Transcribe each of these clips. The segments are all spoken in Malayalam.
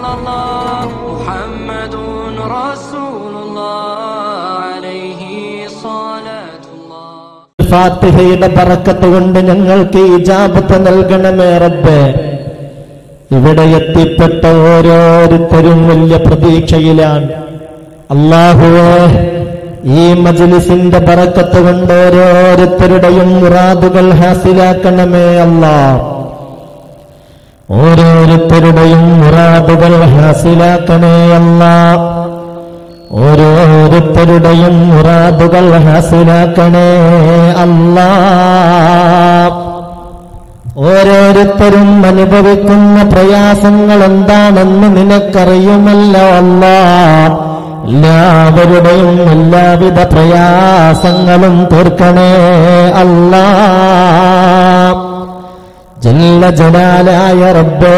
الله محمد رسول الله عليه صلاة الله ഫാത്തിഹയുടെ ബറക്കത്ത് കൊണ്ട് ഞങ്ങൾക്ക് ഇജാബത്ത് നൽകണമേ റബ്ബേ ഇവിടെ എത്തിപ്പെട്ട ഓരോരുത്തരും വലിയ പ്രതീക്ഷയിലാണ് അള്ളാഹുവേ ഈ മജ്ലിസിന്റെ ബറക്കത്ത് കൊണ്ട് ഓരോരുത്തരുടെയും മുറാദുകൾ ഹാസിലാക്കണമേ അല്ലാ ഓരോരുത്തരുടെയും മുറാദുകൾ ഹാസിലാക്കണേ അല്ലാ ഓരോരുത്തരുടെയും മുറാദുകൾ ഹാസിലാക്കണേ അല്ലാ ഓരോരുത്തരും അനുഭവിക്കുന്ന പ്രയാസങ്ങൾ എന്താണെന്ന് നിനക്കറിയുമല്ലോ അല്ലാ എല്ലാവരുടെയും എല്ലാവിധ പ്രയാസങ്ങളും തീർക്കണേ അല്ലാ ജല്ല ജലാലായ റബ്ബേ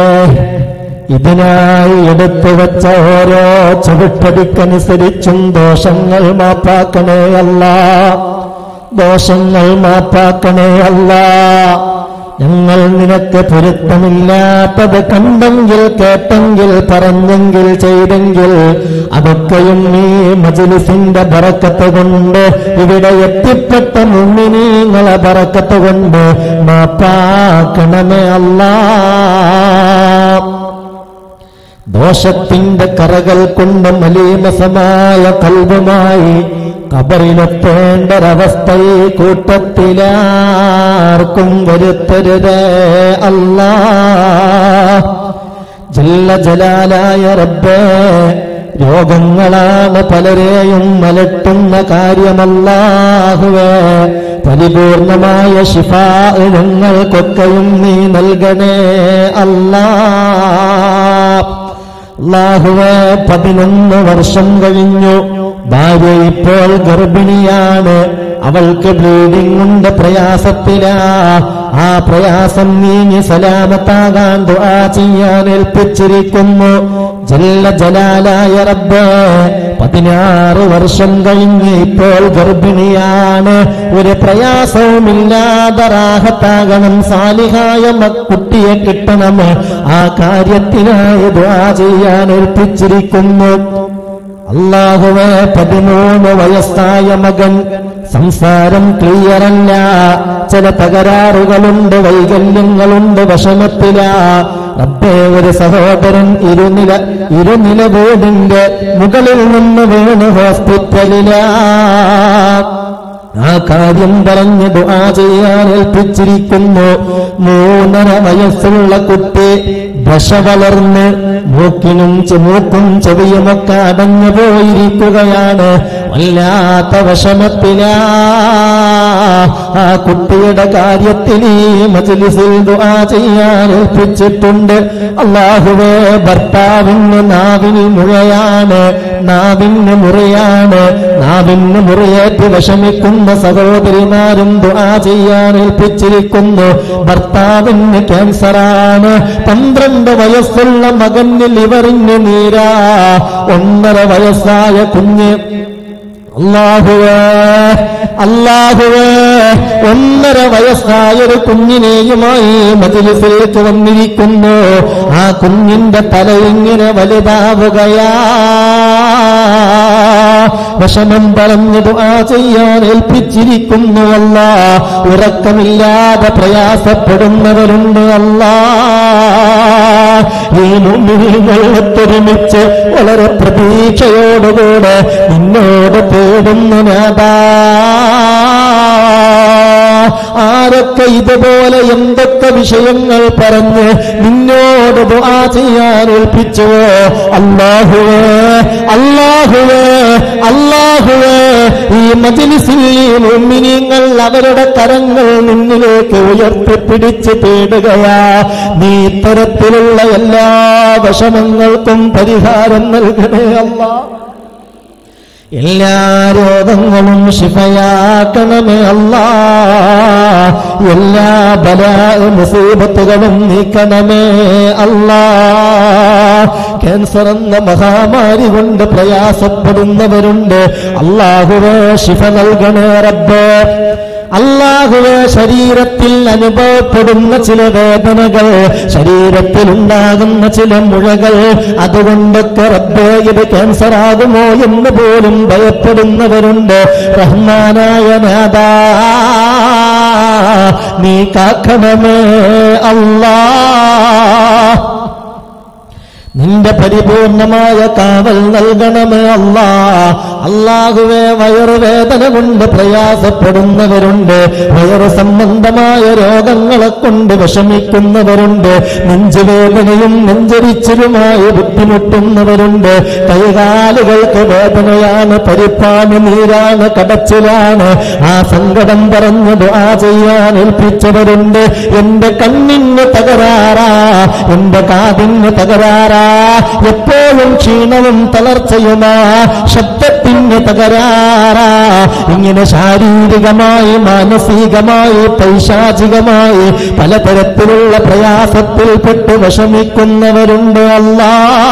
ഇതിനായി എടുത്തു വെച്ച ഓരോ ചുവട്ടടിക്കനുസരിച്ചും ദോഷങ്ങൾ മാപ്പാക്കണേ അല്ല ദോഷങ്ങൾ മാപ്പാക്കണേ അല്ല ഞങ്ങൾ നിനക്ക് പൊരുത്തമില്ലാത്തത് കണ്ടെങ്കിൽ കേട്ടെങ്കിൽ പറഞ്ഞെങ്കിൽ ചെയ്തെങ്കിൽ അതൊക്കെയും നീ മജിലിസിന്റെ ബറക്കത്ത് കൊണ്ട് ഇവിടെ എത്തിപ്പെട്ട മുമ്മിനീങ്ങളെ ബറക്കത്ത് കൊണ്ട് മാപ്പാക്കണമേ അല്ലാ ദോഷത്തിന്റെ കറകൾ കൊണ്ട് മലീമസമായ കൽവുമായി കബറിലെത്തേണ്ടൊരവസ്ഥ ഈ കൂട്ടത്തിലാർക്കും വരുത്തരുതേ അല്ലാ ജല്ല ജലാലായ റബ്ബേ രോഗങ്ങളാണ് പലരെയും മലട്ടുന്ന കാര്യമല്ലാഹുവേ പരിപൂർണമായ ശിഫാ ഞങ്ങൾക്കൊക്കെയും നീ നൽകണേ അല്ലാ അള്ളാഹുവേ പതിനൊന്ന് വർഷം കഴിഞ്ഞു ഭാര്യ ഇപ്പോൾ ഗർഭിണിയാണ് അവൾക്ക് ബ്ലീഡിംഗ് ഉണ്ട് പ്രയാസത്തിലാ ആ പ്രയാസം നീങ്ങി സലാമത്താകാൻ ദുആ ചെയ്യാൻ ഏൽപ്പിച്ചിരിക്കുന്നു ജല്ല ജലാലായ റബ്ബ് പതിനാറ് വർഷം കഴിഞ്ഞ് ഇപ്പോൾ ഗർഭിണിയാണ് ഒരു പ്രയാസവുമില്ലാതെ റാഹത്താകണം സാലിഹായ കുട്ടിയെ കിട്ടണം ആ കാര്യത്തിനായി ദുആ ചെയ്യാൻ ഏൽപ്പിച്ചിരിക്കുന്നു അള്ളാഹുവെ പതിമൂന്ന് വയസ്സായ മകൻ സംസാരം ക്ലിയറല്ല ചില തകരാറുകളുണ്ട് വൈകല്യങ്ങളുണ്ട് വിഷമത്തില റബ്ബേ ഒരു സഹോദരൻ ഇരുനില ഇരുനില വീടിന്റെ മുകളിൽ നിന്ന് വീണ് ഹോസ്പിറ്റലിലാ ആ കാര്യം പറഞ്ഞ് ദുആ ചെയ്യാൻ ഏൽപ്പിച്ചിരിക്കുന്നു മൂന്നര വയസ്സുള്ള കുട്ടി ദശ വളർന്ന് മൂക്കിനും ചെ- മൂക്കും ചെവിയുമൊക്കെ അടഞ്ഞു പോയിരിക്കുകയാണ് വല്ലാത്ത വിഷമത്തിലാ ആ കുട്ടിയുടെ കാര്യത്തിൽ ഈ മജ്ലിസിൽ ദുആ ചെയ്യാൻ ഏൽപ്പിച്ചിട്ടുണ്ട് അള്ളാഹുവേ ഭർത്താവിന് നാവിൽ മുഴയാണ് നാവിന് മുറിയാണ് നാവിന് മുറിയേറ്റ് വിഷമിക്കുന്ന സഹോദരിമാരും ദുആ ചെയ്യാൻ ഏൽപ്പിച്ചിരിക്കുന്നു ഭർത്താവിന് ക്യാൻസറാണ് പന്ത്രണ്ട് വയസ്സുള്ള മകന് ലിവറിന് നീരാ ഒന്നര വയസ്സായ കുഞ്ഞ് അള്ളാഹുവേ അള്ളാഹുവേ ഒന്നര വയസ്സായ ഒരു കുഞ്ഞിനെയുമായി മജിലിസിലേക്ക് വന്നിരിക്കുന്നു ആ കുഞ്ഞിന്റെ തല ഇങ്ങനെ വലുതാവുകയാ വിഷമം പറഞ്ഞു ദുആ ചെയ്യാൻ ഏൽപ്പിച്ചിരിക്കുന്നു അല്ല ഉറക്കമില്ലാതെ പ്രയാസപ്പെടുന്നവരുണ്ട് അല്ല ഈ മുമ്പിൽ ഒത്തൊരുമിച്ച് വളരെ പ്രതീക്ഷയോടുകൂടെ നിന്നോട് തേടുന്നു നാദാ ആരൊക്കെ ഇതുപോലെ എന്തൊക്കെ വിഷയങ്ങൾ പറഞ്ഞ് നിന്നോട് ദുആ ചെയ്യാൻ ഏൽപ്പിച്ചുവോ അല്ലാഹുവേ അല്ലാഹുവേ അല്ലാഹുവേ ഈ മജ്ലിസിൽ ഈ മുഅ്മിനീങ്ങൾ അവരുടെ കരങ്ങൾ നിന്നിലേക്ക് ഉയർത്തിപ്പിടിച്ച് തേടുകയാ നീ ഇത്തരത്തിലുള്ള എല്ലാ വിഷമങ്ങൾക്കും പരിഹാരം നൽകണേ അല്ലാ എല്ലാ രോഗങ്ങളും ശിഫയാക്കണമേ അല്ലാ എല്ലാ ബല മുസീബത്തുകളും നീക്കണമേ അല്ലാ ക്യാൻസർ എന്ന മഹാമാരി കൊണ്ട് പ്രയാസപ്പെടുന്നവരുണ്ട് അള്ളാഹുവേ ശിഫ നൽകണേ റബ്ബേ അള്ളാഹുവെ ശരീരത്തിൽ അനുഭവപ്പെടുന്ന ചില വേദനകൾ ശരീരത്തിൽ ഉണ്ടാകുന്ന ചില മുഴകൾ അതുകൊണ്ടൊക്കെ റബ്ബേ ഇത് ക്യാൻസർ ആകുമോ എന്ന് പോലും ഭയപ്പെടുന്നവരുണ്ട് റഹ്മാനായ നാദാ നീ കാക്കണമേ അല്ലാ നിന്റെ പരിപൂർണമായ കാവൽ നൽകണമേ അല്ലാ അള്ളാഹുവെ വയറുവേദന കൊണ്ട് പ്രയാസപ്പെടുന്നവരുണ്ട് വയറു സംബന്ധമായ രോഗങ്ങളെ കൊണ്ട് വിഷമിക്കുന്നവരുണ്ട് നെഞ്ചുവേദനയും നെഞ്ചരിച്ചിലുമായി ബുദ്ധിമുട്ടുന്നവരുണ്ട് കൈകാലുകൾക്ക് വേദനയാണ് പരിപ്പാണ് നീരാണ് കടച്ചിലാണ് ആ സങ്കടം പറഞ്ഞു ദുആ ചെയ്യാൻ ഏൽപ്പിച്ചവരുണ്ട് എന്റെ കണ്ണിന് തകരാറാ എന്റെ കാതിന് തകരാറാ എപ്പോഴും ക്ഷീണവും തളർച്ചയുമാ ശബ്ദത്തിന് തകരാറാ ഇങ്ങനെ ശാരീരികമായി മാനസികമായി പൈശാചികമായി പലതരത്തിലുള്ള പ്രയാസത്തിൽപ്പെട്ട് വിഷമിക്കുന്നവരുണ്ട് അല്ലാ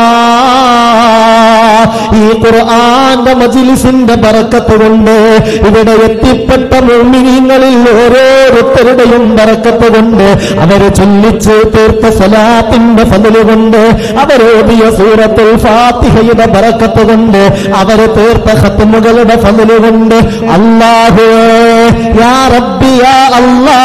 ഈ ഖുർആന്റെ മജിലിസിന്റെ ബറക്കത്ത് കൊണ്ട് ഇവിടെ എത്തിപ്പെട്ട മുഅ്മിനീങ്ങളിൽ ഓരോരുത്തരുടെയും ബറക്കത്ത് കൊണ്ട് അവര് ചൊല്ലിച്ച് തീർത്ത സലാത്തിന്റെ ഫലല് കൊണ്ട് അവരോടിയ സൂറത്തുൽ ഫാത്തിഹയുടെ ബറക്കത്ത് കൊണ്ട് അവര് തീർത്ത ഖത്മുകളുടെ ഫലല് കൊണ്ട് അല്ലാഹു യാ റബ്ബി യാ അല്ലാ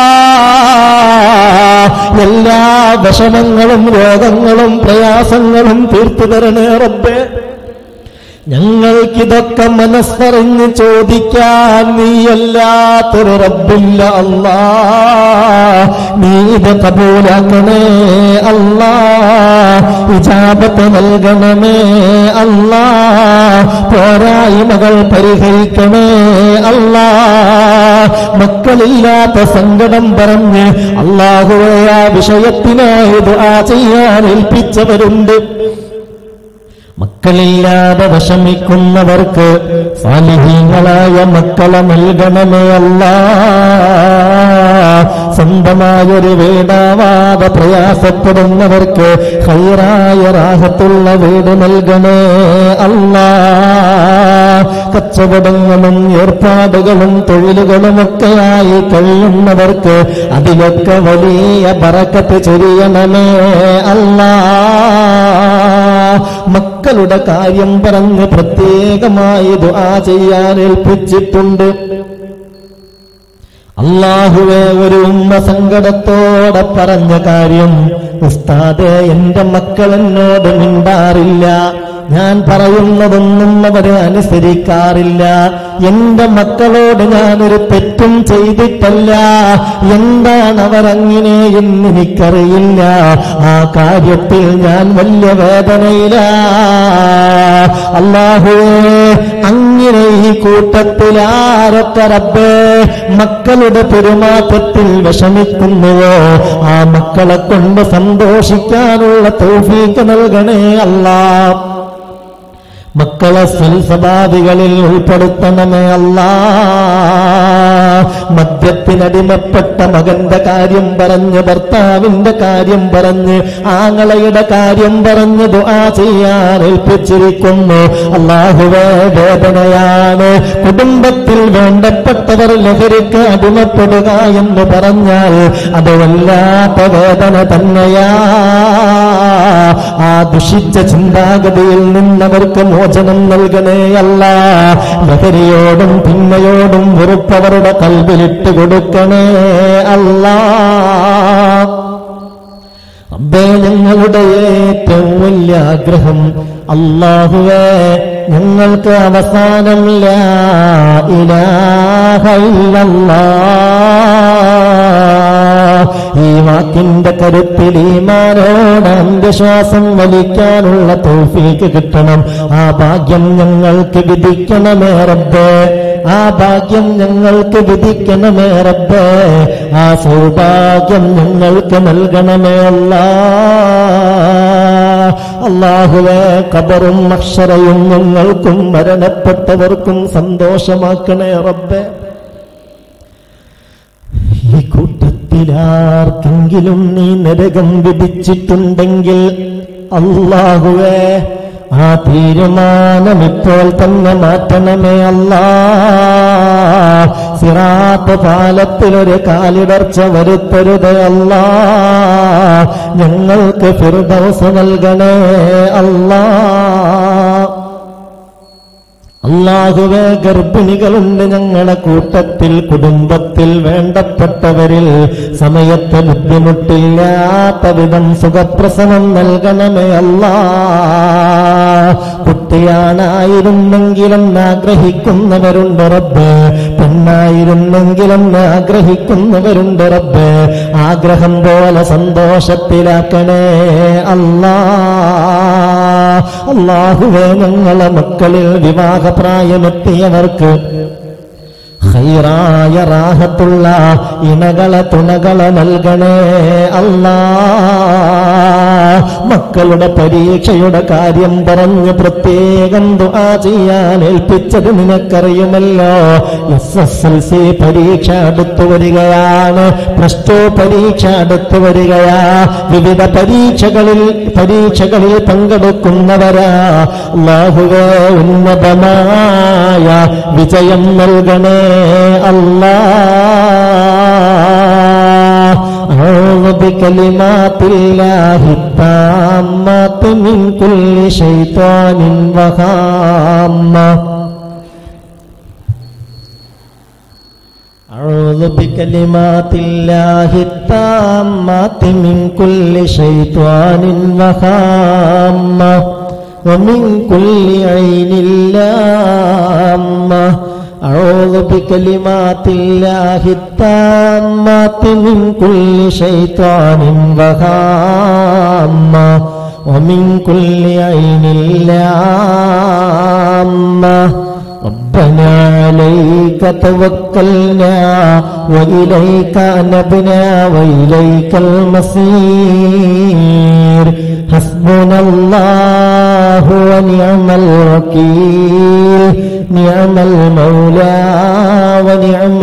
എല്ലാ വിഷമങ്ങളും രോഗങ്ങളും പ്രയാസങ്ങളും തീർത്തു തരണേ റബ്ബേ ഞങ്ങൾക്കിതൊക്കെ മനസ്സറിഞ്ഞ് ചോദിക്കാൻ നീയല്ലാത്തൊരു റബ്ബില്ല അല്ലാ നീ ഇത് കബൂലാക്കണേ അല്ലാ ഇജാബത്ത് നൽകണമേ അല്ലാ പോരായ്മകൾ പരിഹരിക്കണേ അല്ലാ മക്കളില്ലാത്ത സങ്കടം പറഞ്ഞ് അള്ളാഹുവെ ആ വിഷയത്തിനായി ദുആ ചെയ്യാൻ ഏൽപ്പിച്ചവരുണ്ട് മക്കളില്ലാതെ വിഷമിക്കുന്നവർക്ക് സാലിഹീങ്ങളായ മക്കളെ നൽകണമേ അല്ല സ്വന്തമായൊരു വീടാവാതെ പ്രയാസപ്പെടുന്നവർക്ക് ഹൈറായ രാഹത്തുള്ള വീട് നൽകണേ അല്ല കച്ചവടങ്ങളും ഏർപ്പാടുകളും തൊഴിലുകളുമൊക്കെയായി കഴിയുന്നവർക്ക് അതിലൊക്കെ വലിയ ബറക്കത്ത് ചൊരിയണമേ അല്ലാ മക്കളുടെ കാര്യം പറഞ്ഞ് പ്രത്യേകമായി ദുആ ചെയ്യാൻ ഏൽപ്പിച്ചിട്ടുണ്ട് അള്ളാഹുവെ ഒരു ഉമ്മ സങ്കടത്തോടെ പറഞ്ഞ കാര്യം ഉസ്താദെ എന്റെ മക്കൾ എന്നോട് മിണ്ടാറില്ല ഞാൻ പറയുന്നതൊന്നും അവരെ അനുസരിക്കാറില്ല എന്റെ മക്കളോട് ഞാനൊരു തെറ്റും ചെയ്തിട്ടല്ല എന്താണ് അവരങ്ങനെ എന്ന് എനിക്കറിയില്ല ആ കാര്യത്തിൽ ഞാൻ വലിയ വേദനയില അള്ളാഹുവേ അങ്ങനെ ഈ കൂട്ടത്തിൽ ആരൊക്കെ റബ്ബേ മക്കളുടെ പെരുമാറ്റത്തിൽ വിഷമിക്കുന്നുവോ ആ മക്കളെ കൊണ്ട് സന്തോഷിക്കാനുള്ള തൗഫീക്ക് നൽകണേ അല്ലാ മക്കളെ സൽസ്വഭാവികളിൽ ഉൾപ്പെടുത്തണമേ അല്ലാ മദ്യത്തിനടിമപ്പെട്ട മകന്റെ കാര്യം പറഞ്ഞ് ഭർത്താവിന്റെ കാര്യം പറഞ്ഞ് ആങ്ങളയുടെ കാര്യം പറഞ്ഞ് ദുആ ചെയ്യാൻ ഏൽപ്പിച്ചിരിക്കുന്നു അള്ളാഹുവേ വേദനയാണ് കുടുംബത്തിൽ വേണ്ടപ്പെട്ടവർ ലഹരിക്ക് അടിമപ്പെടുക എന്ന് പറഞ്ഞാൽ അത് വല്ലാത്ത വേദന തന്നെയാ ആ ദുഷിച്ച ചിന്താഗതിയിൽ നിന്നവർക്ക് മോചനം നൽകണേ അല്ല ലഹരിയോടും പിന്നയോടും വെറുപ്പവരുടെ കൽവിലിട്ട് കൊടുക്കണേ അല്ല അബ്ബേ ഞങ്ങളുടെ ഏറ്റവും വലിയ ആഗ്രഹം അള്ളാഹുവേ ഞങ്ങൾക്ക് അവസാനം ലാ ഇലാഹ ഇല്ലല്ലാഹ് ഈ വാക്കിന്റെ കരുത്തിൽ ഈമാനോട് അന്ത്യശ്വാസം വലിക്കാനുള്ള തോഫീക്ക് കിട്ടണം ആ ഭാഗ്യം ഞങ്ങൾക്ക് വിധിക്കണമേ റബ്ബേ ആ ഭാഗ്യം ഞങ്ങൾക്ക് വിധിക്കണമേ റബ്ബേ ആ സൗഭാഗ്യം ഞങ്ങൾക്ക് നൽകണമേ അല്ലാ അള്ളാഹുവേ കബറും അക്ഷരയും ഞങ്ങൾക്കും മരണപ്പെട്ടവർക്കും സന്തോഷമാക്കണേ റബ്ബേ ഈ കൂട്ടത്തിലാർക്കെങ്കിലും നീ നരകം വിധിച്ചിട്ടുണ്ടെങ്കിൽ അള്ളാഹുവേ ആ തീരുമാനം ഇപ്പോൾ തന്നെ മാറ്റണമേ അല്ലാ സിറാത്ത് പാലത്തിലൊരു കാലിടർച്ച വരുത്തരുത് അല്ലാ ഞങ്ങൾക്ക് ഫിർദൗസ് നൽകണേ അല്ലാ അള്ളാഹുവേ ഗർഭിണികളുണ്ട് ഞങ്ങളെ കൂട്ടത്തിൽ കുടുംബത്തിൽ വേണ്ടപ്പെട്ടവരിൽ സമയത്ത് ബുദ്ധിമുട്ടില്ലാത്ത വിധം സുഖപ്രസവം നൽകണമേ അല്ലാ കുട്ടിയാണായിരുന്നെങ്കിലും ആഗ്രഹിക്കുന്നവരുണ്ട് റബ്ബ് പെണ്ണായിരുന്നെങ്കിലും ആഗ്രഹിക്കുന്നവരുണ്ട് റബ്ബ് ആഗ്രഹം പോലെ സന്തോഷത്തിലാക്കണേ അല്ലാ അള്ളാഹുവേ ഞങ്ങളെ മക്കളിൽ വിവാഹപ്രായമെത്തിയവർക്ക് ഹൈറായ റാഹത്തുള്ള ഇണകളെ തുണകളെ നൽകണേ അല്ലാ മക്കളുടെ പരീക്ഷയുടെ കാര്യം പറഞ്ഞ് പ്രത്യേകം ദുആ ചെയ്യാൻ ഏൽപ്പിച്ചത് നിനക്കറിയുമല്ലോ എസ് എസ് എൽ സി പരീക്ഷ അടുത്തു വരികയാണ് പ്ലസ് ടു പരീക്ഷ അടുത്തു വരികയാ വിവിധ പരീക്ഷകളിൽ പരീക്ഷകളിൽ പങ്കെടുക്കുന്നവരാ അല്ലാഹുവേ ഉന്നതമായ വിജയം നൽകണേ അല്ലാ أعوذ بكلمات الله التامات من كل شيطان وهامة أعوذ بكلمات الله التامات من كل شيطان وهامة ومن كل عين لامة أعوذ بكلمات الله التامات من كل شيطان وهامة ومن كل عين لامة ربنا عليك توكلنا وإليك أنبنا وإليك المصير حسبنا الله ونعم الوكيل نعم المولى ونعم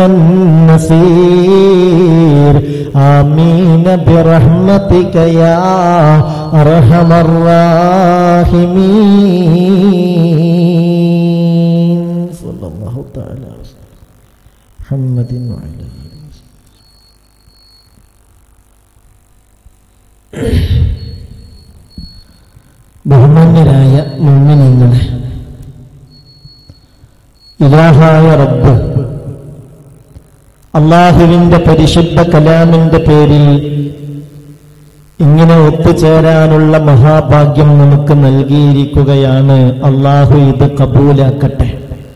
النصير آمين برحمتك يا أرحم الراحمين صلى الله تعالى على محمد وعلى آله ബഹുമാന്യരായ മുമ്മിനിങ്ങളെ ഇലാഹായ റബ്ബ് അള്ളാഹുവിന്റെ പരിശുദ്ധ കലാമിന്റെ പേരിൽ ഇങ്ങനെ ഒത്തുചേരാനുള്ള മഹാഭാഗ്യം നമുക്ക് നൽകിയിരിക്കുകയാണ് അള്ളാഹു ഇത് കബൂലാക്കട്ടെ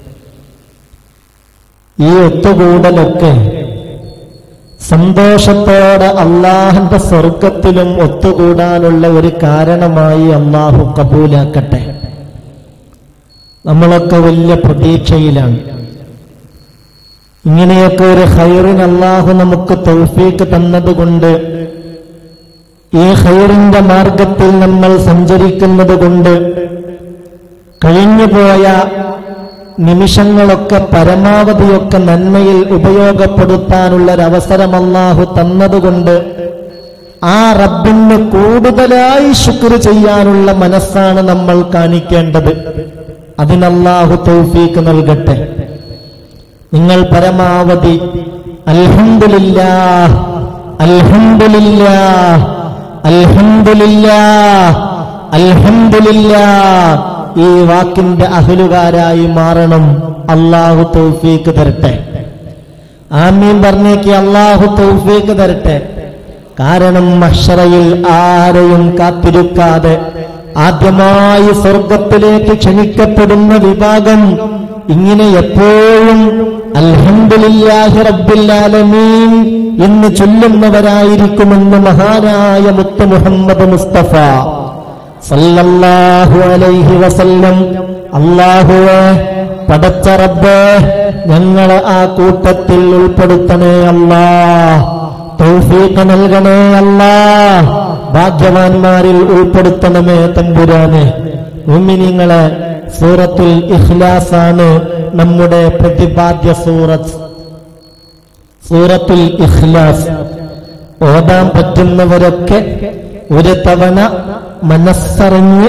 ഈ ഒത്തുകൂടലൊക്കെ സന്തോഷത്തോടെ അള്ളാഹന്റെ സ്വർഗത്തിലും ഒത്തുകൂടാനുള്ള ഒരു കാരണമായി അള്ളാഹു കബൂലാക്കട്ടെ നമ്മളൊക്കെ വലിയ പ്രതീക്ഷയിലാണ് ഇങ്ങനെയൊക്കെ ഒരു ഹൈറിന് അള്ളാഹു നമുക്ക് തൗഫീക്ക് തന്നതുകൊണ്ട് ഈ ഹൈറിന്റെ മാർഗത്തിൽ നമ്മൾ സഞ്ചരിക്കുന്നത് കൊണ്ട് കഴിഞ്ഞുപോയ നിമിഷങ്ങളൊക്കെ പരമാവധിയൊക്കെ നന്മയിൽ ഉപയോഗപ്പെടുത്താനുള്ള ഒരവസരം അള്ളാഹു തന്നതുകൊണ്ട് ആ റബ്ബിന് കൂടുതലായി ശുക്ർ ചെയ്യാനുള്ള മനസ്സാണ് നമ്മൾ കാണിക്കേണ്ടത് അതിനല്ലാഹു തൗഫീക്ക് നൽകട്ടെ നിങ്ങൾ പരമാവധി അൽഹംദുലില്ലാ അൽഹംദുലില്ലാ അൽഹംദുലില്ലാ അൽഹംദുലില്ലാ ഈ വാക്കിന്റെ അഹലുകാരായി മാറണം അള്ളാഹു തൗഫീക്ക് തരട്ടെ ആമീൻ പറഞ്ഞേക്ക് അള്ളാഹു തൗഫീക്ക് തരട്ടെ കാരണം മഷറയിൽ ആരെയും കാത്തിരിക്കാതെ ആദ്യമായി സ്വർഗത്തിലേക്ക് ക്ഷണിക്കപ്പെടുന്ന വിഭാഗം ഇങ്ങനെ എപ്പോഴും അൽഹംദുലില്ലാഹി റബ്ബില്ലാലമീൻ എന്ന് ചൊല്ലുന്നവരായിരിക്കുമെന്ന് മഹാനായ മുത്ത് മുഹമ്മദ് മുസ്തഫ സല്ലല്ലാഹു അലൈഹി വസല്ലം അല്ലാഹുവേ പടച്ച റബ്ബേ ഞങ്ങളെ ആ കൂട്ടത്തിൽ ഉൾപ്പെടുത്തണേ അല്ലാ തൗഫീഖ് നൽകണേ അല്ലാ ഭാഗ്യവാന്മാരിൽ ഉൾപ്പെടുത്തണമേ തമ്പുരാനെ ഉമ്മിനിങ്ങളെ സൂറത്തുൽ ഇഖ്ലാസാണ് നമ്മുടെ പ്രതിപാദ്യ സൂറത്ത് സൂറത്തുൽ ഇഖ്ലാസ് ഓതാൻ പറ്റുന്നവരൊക്കെ ഒരു തവണ മനസ്സറിഞ്ഞ്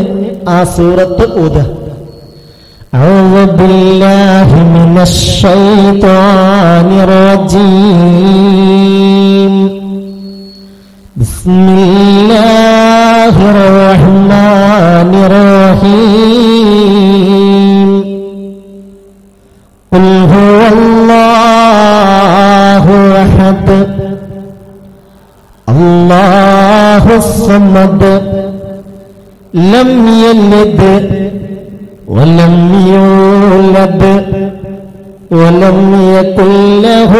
ആ സൂറത്ത് ഓതുക أعوذ بالله من الشيطان الرجيم بسم الله الرحمن الرحيم قل هو الله أحد الله الصمد لم يلد ولم يولد ولم يكن له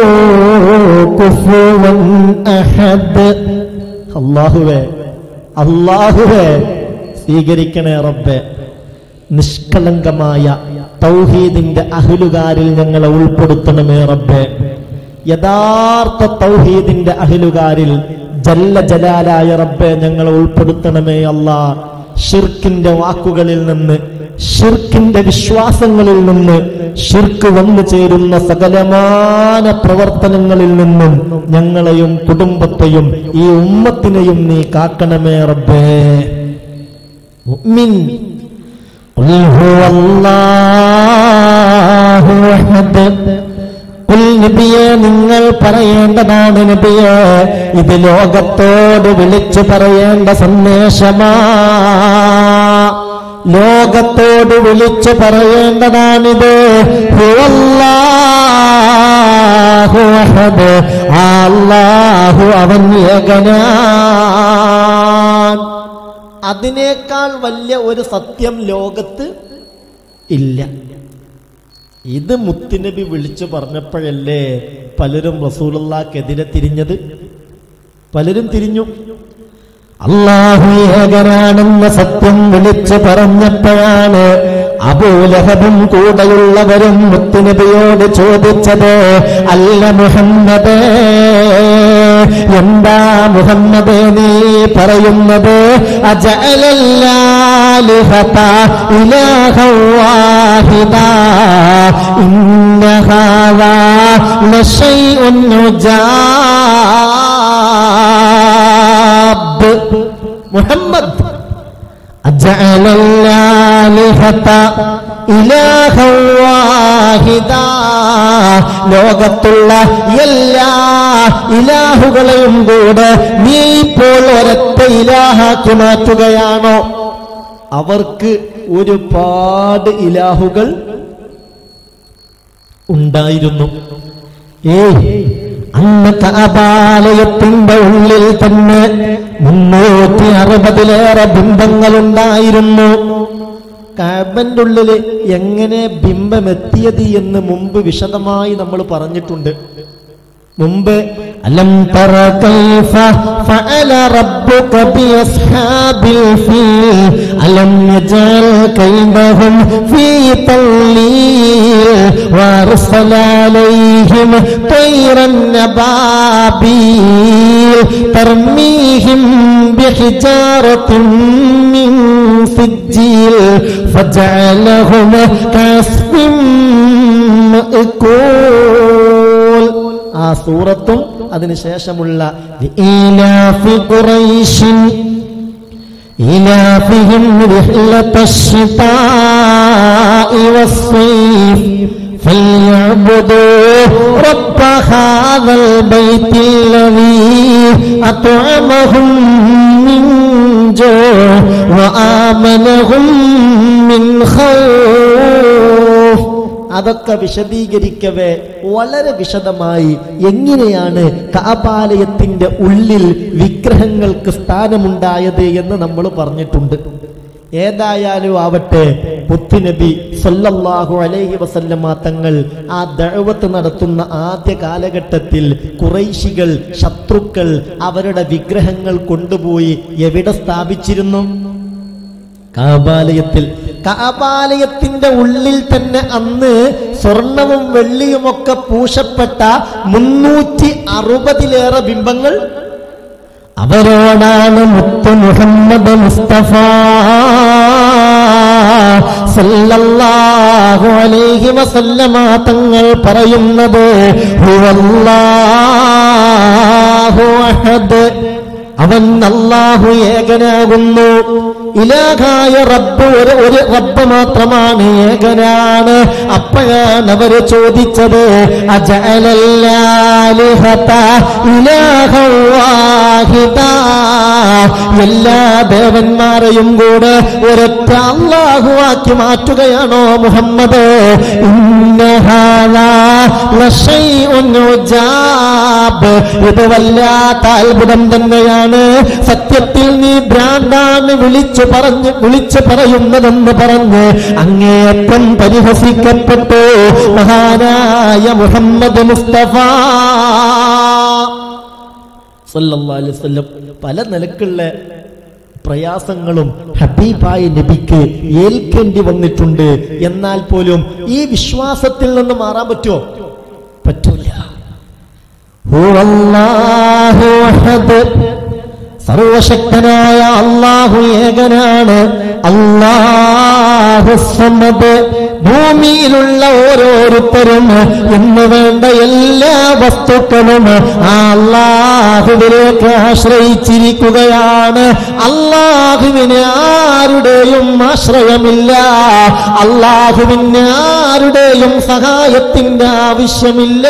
كفوا أحد അള്ളാഹുവേ അള്ളാഹുവേ സ്വീകരിക്കണേ റബ്ബെ നിഷ്കളങ്കമായ തൗഹീദിന്റെ അഹിലുകാരിൽ ഞങ്ങളെ ഉൾപ്പെടുത്തണമേ റബ്ബെ യഥാർത്ഥ തൗഹീദിന്റെ അഹിലുകാരിൽ ജല്ല ജലാലായ റബ്ബെ ഞങ്ങളെ ഉൾപ്പെടുത്തണമേ അല്ലാ ഷിർക്കിന്റെ വാക്കുകളിൽ നിന്ന് ഷിർക്കിന്റെ വിശ്വാസങ്ങളിൽ നിന്ന് ഷിർക്ക് വന്നു ചേരുന്ന സകലമാന പ്രവർത്തനങ്ങളിൽ നിന്നും ഞങ്ങളെയും കുടുംബത്തെയും ഈ ഉമ്മത്തിനെയും നീ കാക്കണമേ റബ്ബേ മുഅ്മിൻ قل هو الله أحد قل നബിയെ നിങ്ങൾ പറയേണ്ടതാണ് നബിയെ ഇത് ലോകത്തോട് വിളിച്ചു പറയേണ്ട സന്ദേശമാ ലോകത്തോട് വിളിച്ചു പറയേണ്ടതാണിത് ഹുവല്ലാഹു അഹദ്. ആ അല്ലാഹു അവൻ ഏകനാൻ അതിനേക്കാൾ വലിയ ഒരു സത്യം ലോകത്ത് ഇല്ല ഇത് മുത്തുനബി വിളിച്ചു പറഞ്ഞപ്പോഴല്ലേ പലരും റസൂലുള്ളാക്കെതിരെ തിരിഞ്ഞത് പലരും തിരിഞ്ഞു അള്ളാഹു ഏകനാണെന്ന സത്യം വിളിച്ചു പറഞ്ഞപ്പോഴാണ് അബൂലഹബും കൂടെയുള്ളവരും മുത്തുനബിയോട് ചോദിച്ചത് അല്ല മുഹമ്മദേ എന്താ മുഹമ്മദേ നീ പറയുന്നത് അജഅലല്ലാലിഹത ഇലാഹൻ വാഹിദാ ഇന്ന ഹാദാ ലശൈഉൻ ഉജാബ് മുഹമ്മദ് أجعل الآلهة إلها واحدا ലോകത്തുള്ള എല്ലാ ഇലാഹുകളെയും കൂടെ നീ ഇപ്പോൾ ഒരൊറ്റ ഇലാഹാക്കി മാറ്റുകയാണോ അവർക്ക് ഒരുപാട് ഇലാഹുകൾ ഉണ്ടായിരുന്നു ഏയ് അന്ന് കഅബാലയത്തിന്റെ ഉള്ളിൽ തന്നെ മുന്നൂറ്റി അറുപതിലേറെ ബിംബങ്ങളുണ്ടായിരുന്നു കാബന്റെ ഉള്ളില് എങ്ങനെ ബിംബമെത്തിയത് എന്ന് മുമ്പ് വിശദമായി നമ്മൾ പറഞ്ഞിട്ടുണ്ട് മുമ്പ് അലം തറ കൈഫ ഫഅല റബ്ബുക ബിഅസ്ഹാബിൽ ഫീൽ അലം യജൽ കൈദഹും ഫീ തളീൽ വഅർസല അലൈഹിം طيرا نبابيل ترميهم بحجارة من سجيل فجعلهم كعصف مأكول ആ സൂറത്തും അതിനുശേഷമുള്ള ഈലാഫി ഖുറൈശിൻ إيلافهم رحلة الشتاء والصيف فليعبدوا رب هذا البيت الذي أطعمهم من جوع وآمنهم من خوف അതൊക്കെ വിശദീകരിക്കവേ വളരെ വിശദമായി എങ്ങനെയാണ് കാപാലയത്തിന്റെ ഉള്ളിൽ വിഗ്രഹങ്ങൾക്ക് സ്ഥാനമുണ്ടായത് എന്ന് നമ്മൾ പറഞ്ഞിട്ടുണ്ട് ഏതായാലും ആവട്ടെ പുത്തുനബി സല്ലല്ലാഹു അലൈഹി വസല്ലമ തങ്ങൾ ആ ദഅവത്ത് നടത്തുന്ന ആദ്യ കാലഘട്ടത്തിൽ കുറൈശികൾ ശത്രുക്കൾ അവരുടെ വിഗ്രഹങ്ങൾ കൊണ്ടുപോയി എവിടെ സ്ഥാപിച്ചിരുന്നു കാബാലയത്തിൽ കാബാലയത്തിന്റെ ഉള്ളിൽ തന്നെ അന്ന് സ്വർണവും വെള്ളിയുമൊക്കെ പൂശപ്പെട്ട മുന്നൂറ്റി അറുപതിലേറെ ബിംബങ്ങൾ അവരോടാണ് മുത്ത് മുഹമ്മദ് മുസ്തഫ സല്ലല്ലാഹു അലൈഹി വസല്ലമ തങ്ങൾ പറയുന്നത് ഹുവല്ലാഹു അഹദ് അവൻ അല്ലാഹു ഏകനാകുന്നു ഇലാഹായ റബ്ബ് ഒരു ഒരു റബ്ബ് മാത്രമാണ് ഏകനാണ് അപ്പോഴാണ് അവര് ചോദിച്ചത് അജഅലല്ലാലിഹത ഇലാഹൻ വാഹിദാ. എല്ലാ ദേവന്മാരെയും കൂടെ ഒരൊറ്റ അള്ളാഹുവാക്കി മാറ്റുകയാണോ മുഹമ്മദ് ഇന്നഹാദാ ലശൈഉൻ ഉജാബ്. ഇത് വല്ലാത്ത അത്ഭുതം തന്നെയാണ് സത്യത്തിൽ നീ ഭ്രാന്താണ് വിളിച്ചു പറഞ്ഞ് വിളിച്ചു പറയുന്നതെന്ന് പറഞ്ഞ് അങ്ങേയറ്റം പരിഹസിക്കപ്പെട്ടു മഹാനായ മുഹമ്മദ് മുസ്തഫ സല്ലല്ലാഹു അലൈഹി വസല്ലം പല നിലക്കുള്ള പ്രയാസങ്ങളും ഹബീബായ നബിക്ക് ഏൽക്കേണ്ടി വന്നിട്ടുണ്ട് എന്നാൽ പോലും ഈ വിശ്വാസത്തിൽ നിന്ന് മാറാൻ പറ്റുമോ പറ്റൂല ഹുവല്ലാഹു അഹദ്. സർവശക്തനായ അള്ളാഹു ഏകനാണ് അള്ളാഹു സമദ് ഭൂമിയിലുള്ള ഓരോരുത്തരും എന്ന് വേണ്ട എല്ലാ വസ്തുക്കളും ആ അള്ളാഹുവിലേക്ക് ആശ്രയിച്ചിരിക്കുകയാണ് അള്ളാഹുവിന് ആരുടെയും ആശ്രയമില്ല അള്ളാഹുവിന് ആരുടെയും സഹായത്തിന്റെ ആവശ്യമില്ല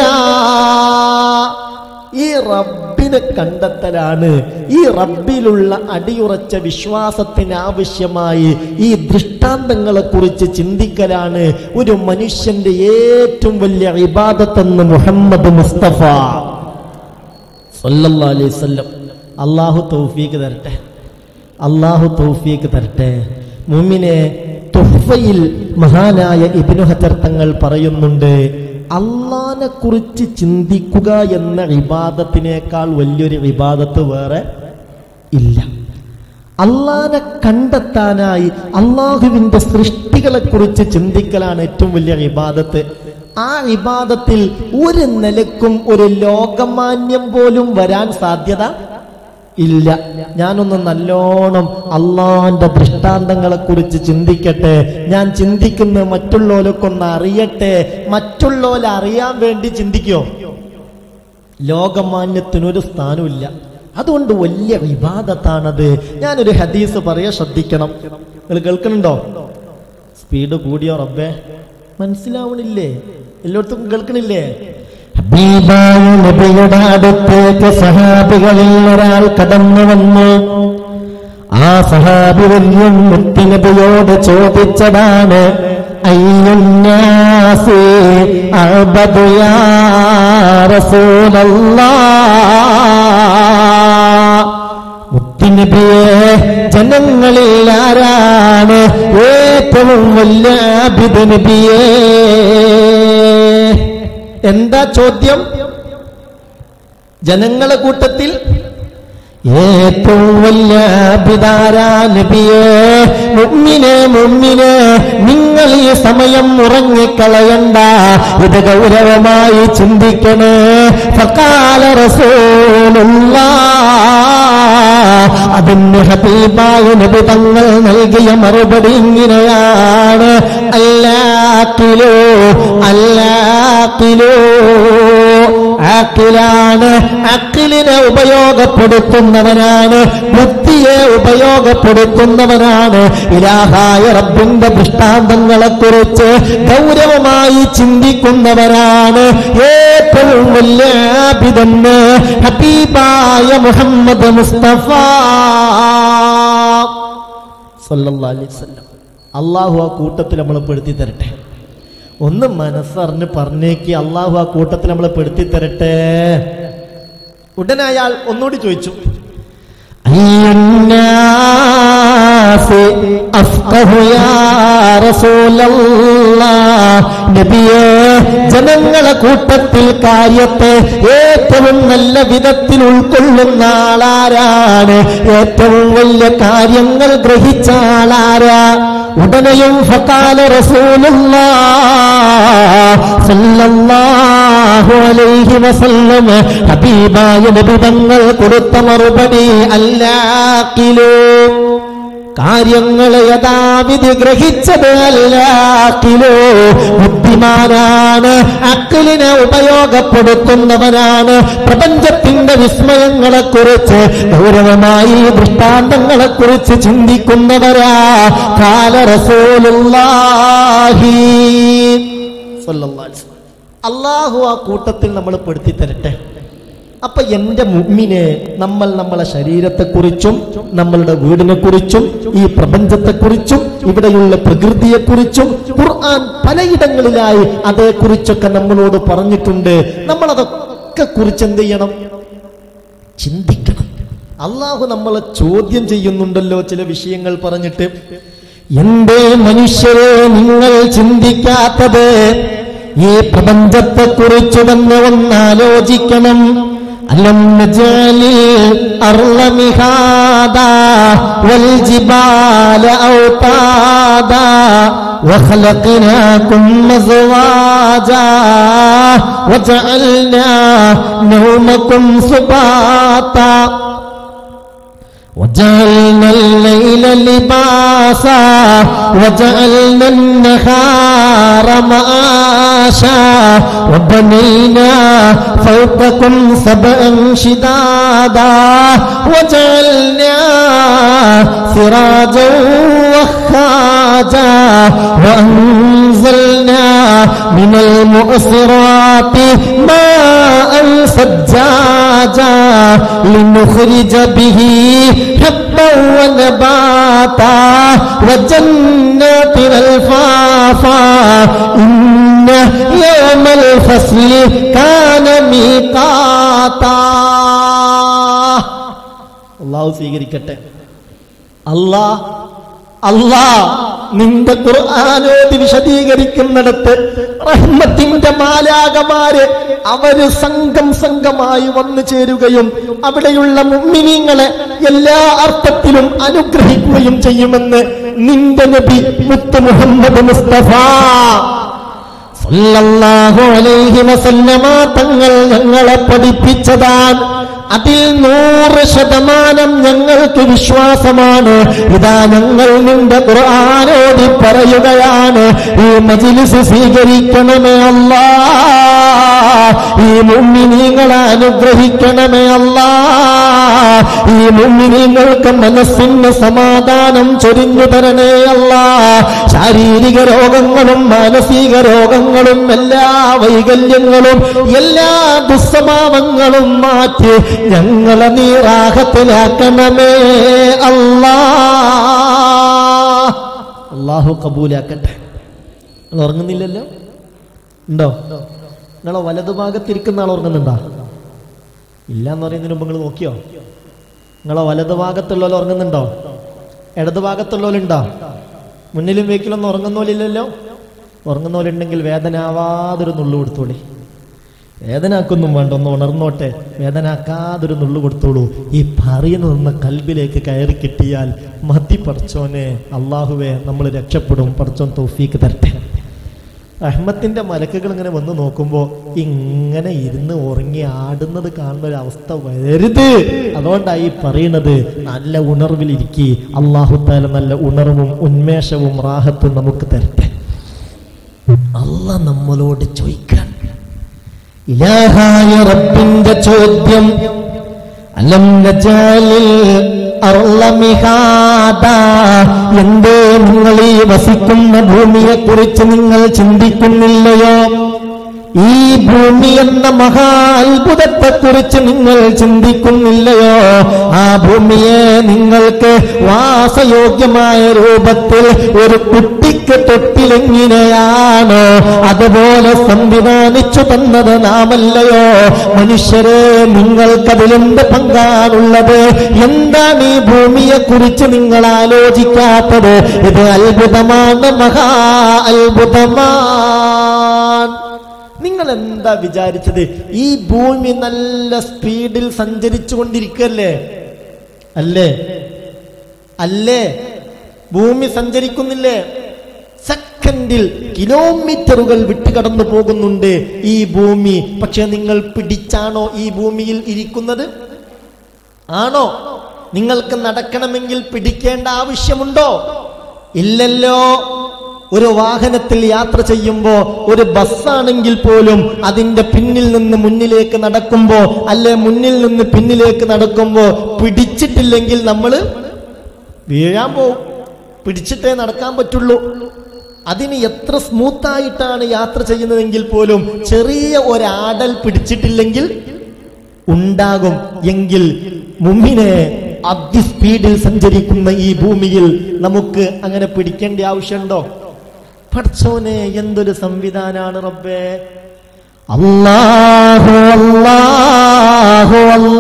ഈ റബ്ബിനെ കണ്ടെത്തലാണ് ഈ റബ്ബിലുള്ള അടിയുറച്ച വിശ്വാസത്തിന് ആവശ്യമായി ഈ ദൃഷ്ടാന്തങ്ങളെ കുറിച്ച് ചിന്തിക്കലാണ് ഒരു മനുഷ്യന്റെ ഏറ്റവും വലിയ ഇബാദത്തെന്ന് മുഹമ്മദ് മുസ്തഫ സല്ലല്ലാഹു അലൈഹി വസല്ലം അള്ളാഹു തൗഫീക്ക് തരട്ടെ അള്ളാഹു തൗഫീക്ക് തരട്ടെ മുമ്മിനെ തുഫയിൽ മഹാനായ ഇബ്നു ഹജർ തങ്ങൾ പറയുന്നുണ്ട് അള്ളാനെ കുറിച്ച് ചിന്തിക്കുക എന്ന ഇബാദത്തിനേക്കാൾ വലിയൊരു ഇബാദത്ത് വേറെ ഇല്ല അള്ളാനെ കണ്ടെത്താനായി അള്ളാഹുവിന്റെ സൃഷ്ടികളെ കുറിച്ച് ചിന്തിക്കലാണ് ഏറ്റവും വലിയ ഇബാദത്ത് ആ ഇബാദത്തിൽ ഒരു നിലക്കും ഒരു ലോകമാന്യം പോലും വരാൻ സാധ്യത ഇല്ല ഞാനൊന്ന് നല്ലോണം അള്ളാന്റെ ദൃഷ്ടാന്തങ്ങളെ കുറിച്ച് ചിന്തിക്കട്ടെ ഞാൻ ചിന്തിക്കുന്ന മറ്റുള്ളവരൊക്കെ ഒന്ന് അറിയട്ടെ മറ്റുള്ളവരെ അറിയാൻ വേണ്ടി ചിന്തിക്കോ ലോകമാന്യത്തിനൊരു സ്ഥാനമില്ല അതുകൊണ്ട് വലിയ വിവാദത്താണത് ഞാനൊരു ഹദീസ് പറയാ ശ്രദ്ധിക്കണം നിങ്ങൾ കേൾക്കണുണ്ടോ സ്പീഡ് കൂടിയോ റബ്ബേ മനസ്സിലാവണില്ലേ എല്ലായിടത്തും കേൾക്കണില്ലേ ഹബീബായ നബിയുടെ അടുത്തേക്ക് സഹാബികളിൽ ഒരാൾ കടന്നു വന്നു ആ സഹാബി വലിയ മുത്തിനബിയോട് ചോദിച്ചതാണ് അയ്യുന്നാസി അഅ്ബദു യാ റസൂലല്ലാഹ് മുത്തിനബിയെ ജനങ്ങളിൽ ആരാണ് ഏറ്റവും വലിയ ആബിദ് നബിയേ എന്താ ചോദ്യം ജനങ്ങളെ കൂട്ടത്തിൽ ഏറ്റവും വലിയ പിതാരാ നബിയേ മുമ്മിനെ മുമ്മിനെ നിങ്ങൾ ഈ സമയം ഉറങ്ങിക്കളയണ്ട ഇത് ഗൗരവമായി ചിന്തിക്കണേ ഫക്കാല റസൂലുള്ള അതിന് ഹബീബായ നബി തങ്ങൾ നൽകിയ മറുപടി ഇങ്ങനെയാണ് അല്ലാക്കിലോ അല്ലാക്കിലോ ആക്കിലാണ് അക്കിലിനെ ഉപയോഗപ്പെടുത്തുന്നവനാണ് ബുദ്ധിയെ ഉപയോഗപ്പെടുത്തുന്നവനാണ് ഇലാഹായ റബ്ബിന്റെ ദൃഷ്ടാന്തങ്ങളെ കുറിച്ച് ഗൗരവമായി ചിന്തിക്കുന്നവരാണ് ഏറ്റവും വലിയ ആബിദന്ന് ഹബീബായ മുഹമ്മദ് മുസ്തഫ സല്ലല്ലാഹു അലൈഹി വസല്ലം അള്ളാഹു ആ കൂട്ടത്തിൽ നമ്മളെ പെടുത്തി തരട്ടെ ഒന്ന് മനസ്സറിഞ്ഞ് പറഞ്ഞേക്ക് അള്ളാഹു ആ കൂട്ടത്തിൽ നമ്മളെ പെടുത്തി തരട്ടെ ഉടനെ അയാൾ ഒന്നുകൂടി ചോദിച്ചു അയ്യന്നാസി അഫ്ഖഹു യാ റസൂലല്ലാഹ്. നബിയേ ജനങ്ങളെ കൂട്ടത്തിൽ കാര്യത്തെ ഏറ്റവും നല്ല വിധത്തിൽ ഉൾക്കൊള്ളുന്ന ആളാരാണ് ഏറ്റവും വലിയ കാര്യങ്ങൾ ഗ്രഹിച്ച ആളാരാ ഉടനെയും ഫക്കാല റസൂലുള്ളാഹ് സല്ലല്ലാഹു അലൈഹി വസല്ലം ഹബീബായ നബി തങ്ങൾ കൊടുത്ത മറുപടി അല്ലാക്കിലോ കാര്യങ്ങളെ യഥാവിധി ഗ്രഹിച്ചത് അല്ലാക്കിലോ ബുദ്ധിമാനാണ് അക്കിലിനെ ഉപയോഗപ്പെടുത്തുന്നവനാണ് പ്രപഞ്ചത്തിന്റെ വിസ്മയങ്ങളെ കുറിച്ച് ഗൗരവമായി ദൃഷ്ടാന്തങ്ങളെ കുറിച്ച് ചിന്തിക്കുന്നവരാ കാല റസൂലുള്ളാഹി സ്വല്ലല്ലാഹു അലൈഹി വസല്ലം. അള്ളാഹു ആ കൂട്ടത്തിൽ നമ്മൾ പെടുത്തി തരട്ടെ അപ്പൊ എന്റെ മുമ്മിനെ നമ്മൾ നമ്മളെ ശരീരത്തെക്കുറിച്ചും നമ്മളുടെ വീടിനെ കുറിച്ചും ഈ പ്രപഞ്ചത്തെക്കുറിച്ചും ഇവിടെയുള്ള പ്രകൃതിയെക്കുറിച്ചും ഖുർആൻ പലയിടങ്ങളിലായി അതേക്കുറിച്ചൊക്കെ നമ്മളോട് പറഞ്ഞിട്ടുണ്ട് നമ്മൾ അതൊക്കെ കുറിച്ച് എന്ത് ചെയ്യണം ചിന്തിക്കണം അള്ളാഹു നമ്മളെ ചോദ്യം ചെയ്യുന്നുണ്ടല്ലോ ചില വിഷയങ്ങൾ പറഞ്ഞിട്ട് എന്തേ മനുഷ്യരെ നിങ്ങൾ ചിന്തിക്കാത്തത് ഈ പ്രപഞ്ചത്തെ കുറിച്ച് തന്നെ ഒന്നാലോചിക്കണം അലം നജാലിൽ അർള മിഹാദാ വൽ ജിബാല ഔതാദാ وخلقناكم أزواجا وجعلنا نومكم سباتا وجعلنا الليل لباسا وجعلنا النهار معاشا وبنينا فوقكم سبعا شدادا وجعلنا سراجا وخاجا وأنزلنا من المؤسرات ماء سجاجا لنخرج به حبا ونباتا وجنات الفافا إن يوم الفصل كان ميقاتا അള്ളാഹു സ്വീകരിക്കട്ടെ അല്ലാ അല്ലാ നിന്റെ ഖുർആാനോതി വിശദീകരിക്കുന്നിടത്ത് റഹ്മത്തിന്റെ മാലാകമാര് അവര് സംഘം സംഘമായി വന്നു ചേരുകയും അവിടെയുള്ള മുമ്മിനീങ്ങളെ എല്ലാ അർത്ഥത്തിലും അനുഗ്രഹിക്കുകയും ചെയ്യുമെന്ന് നിന്റെ നബി മുത്ത് മുഹമ്മദ് മുസ്തഫ സല്ലല്ലാഹു അലൈഹി വസല്ലമ തങ്ങൾ ഞങ്ങളെ പഠിപ്പിച്ചതാണ് അതിൽ നൂറ് ശതമാനം ഞങ്ങൾക്ക് വിശ്വാസമാണ് ഇതാ ഞങ്ങൾ നിന്റെ ഖുർആാനോടി പറയുകയാണ് ഈ മജിലിസ് സ്വീകരിക്കണമേ അല്ലാ ഈ മുമ്മിനീങ്ങളെ അനുഗ്രഹിക്കണമേ അല്ലാ ഈ മുമ്മിനീങ്ങൾക്ക് മനസ്സിന് സമാധാനം ചൊരിഞ്ഞു തരണേ അല്ല ശാരീരിക രോഗങ്ങളും മാനസിക രോഗങ്ങളും എല്ലാ വൈകല്യങ്ങളും എല്ലാ ദുസ്വഭാവങ്ങളും മാറ്റി ഞങ്ങളെ നീ റാഹത്തിലാക്കണമേ അല്ലാ അള്ളാഹു കബൂലാക്കട്ടെ നിങ്ങൾ ഉറങ്ങുന്നില്ലല്ലോ ഉണ്ടോ നിങ്ങളെ വലതുഭാഗത്തിരിക്കുന്ന ആൾ ഉറങ്ങുന്നുണ്ടോ ഇല്ല എന്ന് പറയുന്നതിന് മുമ്പ് നിങ്ങൾ നോക്കിയോ നിങ്ങളെ വലതുഭാഗത്തുള്ളവർ ഉറങ്ങുന്നുണ്ടോ ഇടതുഭാഗത്തുള്ളവരുണ്ടോ മുന്നിലും വേക്കിലൊന്നും ഉറങ്ങുന്നോലില്ലല്ലോ ഉറങ്ങുന്നവരുണ്ടെങ്കിൽ വേദന ആവാതൊരു നുള്ളു കൊടുത്തോളി വേദനാക്കൊന്നും വേണ്ട ഒന്ന് ഉണർന്നോട്ടെ വേദനാക്കാതൊരു നുള്ളു കൊടുത്തോളൂ ഈ പറയുന്നതൊന്ന് കൽബിലേക്ക് കയറി കിട്ടിയാൽ മതി പടച്ചോനെ അള്ളാഹുവെ നമ്മൾ രക്ഷപ്പെടും പടച്ചോൻ തൗഫീക്ക് തരട്ടെ റഹ്മത്തിന്റെ മലക്കുകൾ ഇങ്ങനെ വന്ന് നോക്കുമ്പോ ഇങ്ങനെ ഇരുന്ന് ഉറങ്ങി ആടുന്നത് കാണുന്ന ഒരു അവസ്ഥ വരരുത് അതുകൊണ്ടായി പറയുന്നത് നല്ല ഉണർവിലിരിക്കി അള്ളാഹുത്താല നല്ല ഉണർവും ഉന്മേഷവും റാഹത്തും നമുക്ക് തരട്ടെ അല്ല നമ്മളോട് ചോദിക്കാൻ ഇലാഹായ റബ്ബിന്റെ ചോദ്യം അലം നജാലിൽ അർള മിഹാദാ. എന്തേ നിങ്ങൾ ഈ വസിക്കുന്ന ഭൂമിയെ കുറിച്ച് നിങ്ങൾ ചിന്തിക്കുന്നില്ലയോ ഈ ഭൂമി എന്ന മഹാ അത്ഭുതത്തെ കുറിച്ച് നിങ്ങൾ ചിന്തിക്കുന്നില്ലയോ ആ ഭൂമിയെ നിങ്ങൾക്ക് വാസയോഗ്യമായ രൂപത്തിൽ ഒരു കുട്ടിക്ക് തൊട്ടിലെങ്ങനെയാണോ അതുപോലെ സംവിധാനിച്ചു തന്നത് നാമല്ലയോ മനുഷ്യരെ നിങ്ങൾക്കതിലെന്ത് പങ്കാണുള്ളത് എന്താണ് ഈ ഭൂമിയെ കുറിച്ച് നിങ്ങൾ ആലോചിക്കാത്തത് ഇത് അത്ഭുതമാണ് മഹാ അത്ഭുതമാണ് നിങ്ങൾ എന്താ വിചാരിച്ചത് ഈ ഭൂമി നല്ല സ്പീഡിൽ സഞ്ചരിച്ചു കൊണ്ടിരിക്കല്ലേ അല്ലേ അല്ലേ ഭൂമി സഞ്ചരിക്കുന്നില്ലേ സെക്കൻഡിൽ കിലോമീറ്ററുകൾ വിട്ടുകടന്നു പോകുന്നുണ്ട് ഈ ഭൂമി പക്ഷെ നിങ്ങൾ പിടിച്ചാണോ ഈ ഭൂമിയിൽ ഇരിക്കുന്നത് ആണോ നിങ്ങൾക്ക് നടക്കണമെങ്കിൽ പിടിക്കേണ്ട ആവശ്യമുണ്ടോ ഇല്ലല്ലോ ഒരു വാഹനത്തിൽ യാത്ര ചെയ്യുമ്പോ ഒരു ബസ്സാണെങ്കിൽ പോലും അതിന്റെ പിന്നിൽ നിന്ന് മുന്നിലേക്ക് നടക്കുമ്പോ അല്ലെ മുന്നിൽ നിന്ന് പിന്നിലേക്ക് നടക്കുമ്പോ പിടിച്ചിട്ടില്ലെങ്കിൽ നമ്മൾ വീഴാൻ പോവും പിടിച്ചിട്ടേ നടക്കാൻ പറ്റുള്ളൂ അതിന് എത്ര സ്മൂത്തായിട്ടാണ് യാത്ര ചെയ്യുന്നതെങ്കിൽ പോലും ചെറിയ ഒരാടൽ പിടിച്ചിട്ടില്ലെങ്കിൽ ഉണ്ടാകും എങ്കിൽ മുമ്പിനെ അതിസ്പീഡിൽ സഞ്ചരിക്കുന്ന ഈ ഭൂമിയിൽ നമുക്ക് അങ്ങനെ പിടിക്കേണ്ട ആവശ്യമുണ്ടോ പഠിച്ചോനെ എന്തൊരു സംവിധാനാണ് റബ്ബേ അല്ലാഹു അല്ലാഹു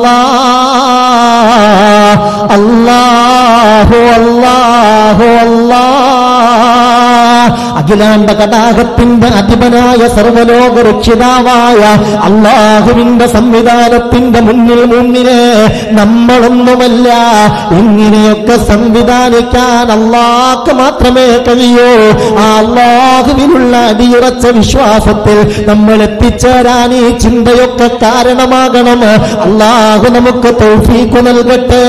അല്ലാഹ് അല്ലാഹു അല്ലാഹു അല്ലാഹ് അഖിലാണ്ട കടാകത്തിന്റെ അധിപനായ സർവലോക രക്ഷിതാവായ അള്ളാഹുവിന്റെ സംവിധാനത്തിന്റെ മുന്നിൽ മുന്നിലെ നമ്മളൊന്നുമല്ല ഇങ്ങനെയൊക്കെ സംവിധാനിക്കാൻ അള്ളാഹ് മാത്രമേ കഴിയൂ ആ അള്ളാഹുവിനുള്ള അടിയുറച്ച വിശ്വാസത്തിൽ നമ്മൾ എത്തിച്ചേരാൻ ഈ ചിന്തയൊക്കെ കാരണമാകണം അള്ളാഹു നമുക്ക് തൗഫീഖ് നൽകട്ടെ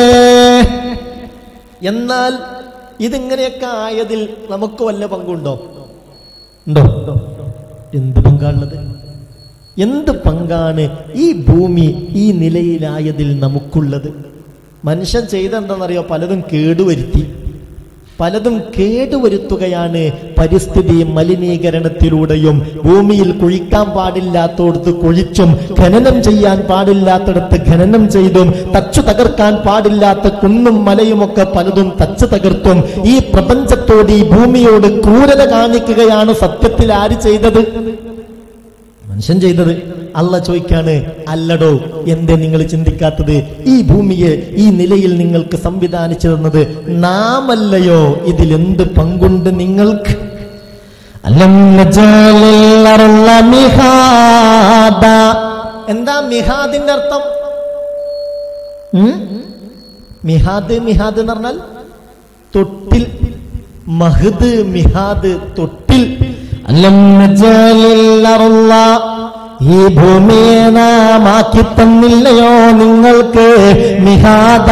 എന്നാൽ ഇതിങ്ങനെയൊക്കെ ആയതിൽ നമുക്ക് വല്ല പങ്കുണ്ടോ ഉണ്ടോ എന്ത് പങ്കാണുള്ളത് എന്ത് പങ്കാണ് ഈ ഭൂമി ഈ നിലയിലായതിൽ നമുക്കുള്ളത് മനുഷ്യൻ ചെയ്തെന്താണെന്നറിയോ പലതും കേടുവരുത്തി പലതും കേടുവരുത്തുകയാണ് പരിസ്ഥിതി മലിനീകരണത്തിലൂടെയും ഭൂമിയിൽ കുഴിക്കാൻ പാടില്ലാത്തടത്ത് കുഴിച്ചും ഖനനം ചെയ്യാൻ പാടില്ലാത്തടത്ത് ഖനനം ചെയ്തും തച്ചു തകർക്കാൻ പാടില്ലാത്ത കുന്നും മലയുമൊക്കെ പലതും തച്ചു തകർത്തും ഈ പ്രപഞ്ചത്തോട് ഈ ഭൂമിയോട് ക്രൂരത കാണിക്കുകയാണ് സത്യത്തിൽ ആര് ചെയ്തത് മനുഷ്യൻ ചെയ്തത് അല്ല ചോദിക്കാണ് അല്ലടോ എന്തേ നിങ്ങൾ ചിന്തിക്കാത്തത് ഈ ഭൂമിയെ ഈ നിലയിൽ നിങ്ങൾക്ക് സംവിധാനിച്ചു തന്നത് നാമല്ലയോ ഇതിൽ എന്ത് പങ്കുണ്ട് നിങ്ങൾക്ക് അലം നജാലിൽ അർള മിഹാദ. എന്താ മിഹാദിന്റെ അർത്ഥം ഉം? മിഹാദ് മിഹാദ് എന്ന് പറഞ്ഞാൽ തൊട്ടിൽ മഹദ് മിഹാദ് തൊട്ടിൽ അലം നജാലിൽ അർള ഈ ഭൂമിയെ നാം ആക്കി തന്നില്ലയോ നിങ്ങൾക്ക് മിഹാദ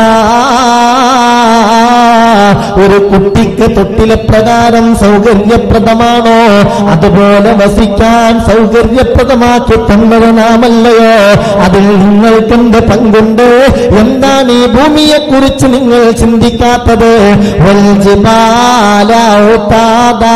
ഒരു കുട്ടിക്ക് തൊട്ടിലെ പ്രകാരം സൗകര്യപ്രദമാണോ അതുപോലെ വസിക്കാൻ സൗകര്യപ്രദമാക്കി തന്നത് നാമല്ലയോ അതിൽ നിങ്ങൾക്കെന്ത് പങ്കുണ്ട് എന്താണ് ഈ ഭൂമിയെ കുറിച്ച് നിങ്ങൾ ചിന്തിക്കാത്തത് വൽജിബാല ഔതാദാ.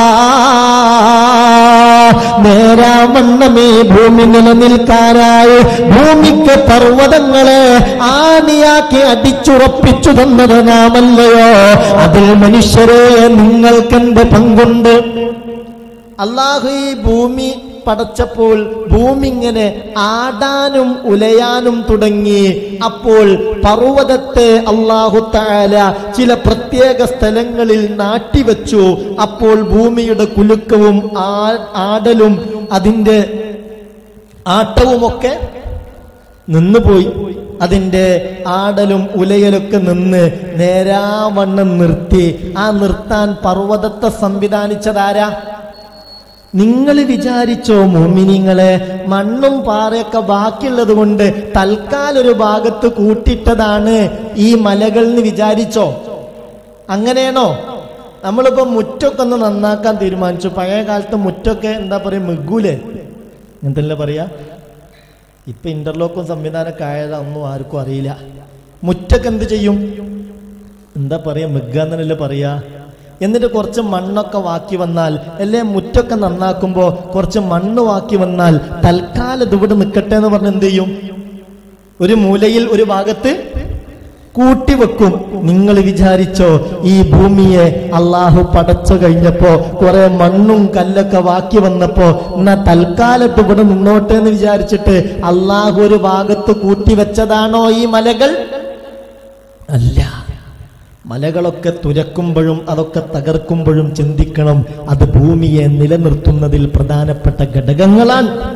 നേരാവണ്ണം ഈ ഭൂമി നിലനിൽക്കാനായി ഭൂമിക്ക് പർവ്വതങ്ങളെ ആണിയാക്കി അടിച്ചുറപ്പിച്ചു തന്നത് നാമല്ലയോ അതിൽ മനുഷ്യരെ നിങ്ങൾക്കെന്ത് പങ്കുണ്ട് അള്ളാഹു ഈ ഭൂമി പടച്ചപ്പോൾ ഭൂമി ഇങ്ങനെ ആടാനും ഉലയാനും തുടങ്ങി അപ്പോൾ പർവ്വതത്തെ അള്ളാഹു താല ചില പ്രത്യേക സ്ഥലങ്ങളിൽ നാട്ടിവെച്ചു അപ്പോൾ ഭൂമിയുടെ കുലുക്കവും ആ- ആടലും അതിൻ്റെ ആട്ടവുമൊക്കെ നിന്നുപോയി അതിന്റെ ആടലും ഉലയലൊക്കെ നിന്ന് നേരാവണ്ണം നിർത്തി ആ നിർത്താൻ പർവ്വതത്തെ സംവിധാനിച്ചതാരാ നിങ്ങൾ വിചാരിച്ചോ മോമിനിങ്ങളെ മണ്ണും പാറയൊക്കെ ബാക്കിയുള്ളത് കൊണ്ട് തൽക്കാലം ഒരു ഭാഗത്ത് കൂട്ടിയിട്ടതാണ് ഈ മലകൾ എന്ന് വിചാരിച്ചോ അങ്ങനെയാണോ നമ്മളിപ്പോ മുറ്റൊക്കെ ഒന്ന് നന്നാക്കാൻ തീരുമാനിച്ചു പഴയ കാലത്ത് മുറ്റൊക്കെ എന്താ പറയാ മിഗൂലേ എന്തെല്ലാം പറയാ ഇപ്പൊ ഇന്റർലോക്കും സംവിധാനമൊക്കെ ആയതൊന്നും ആർക്കും അറിയില്ല മുറ്റൊക്കെ എന്ത് ചെയ്യും എന്താ പറയാ മിഗ്ഗാന്നല്ലേ പറയാ എന്നിട്ട് കുറച്ച് മണ്ണൊക്കെ വാക്കി വന്നാൽ അല്ലേ മുറ്റൊക്കെ നന്നാക്കുമ്പോ കുറച്ച് മണ്ണ് വാക്കി വന്നാൽ തൽക്കാലം ഇത് ഇവിടെ നിൽക്കട്ടെ എന്ന് പറഞ്ഞ് എന്ത് ചെയ്യും ഒരു മൂലയിൽ ഒരു ഭാഗത്ത് കൂട്ടിവെക്കും നിങ്ങൾ വിചാരിച്ചോ ഈ ഭൂമിയെ അള്ളാഹു പടച്ചു കഴിഞ്ഞപ്പോ കുറെ മണ്ണും കല്ലൊക്കെ വാക്കി വന്നപ്പോ എന്നാ തൽക്കാലത്ത് ഇവിടെ നിന്നോട്ടെ എന്ന് വിചാരിച്ചിട്ട് അള്ളാഹു ഒരു ഭാഗത്ത് കൂട്ടിവെച്ചതാണോ ഈ മലകൾ അല്ല മലകളൊക്കെ തുരക്കുമ്പോഴും അതൊക്കെ തകർക്കുമ്പോഴും ചിന്തിക്കണം അത് ഭൂമിയെ നിലനിർത്തുന്നതിൽ പ്രധാനപ്പെട്ട ഘടകങ്ങളാണ്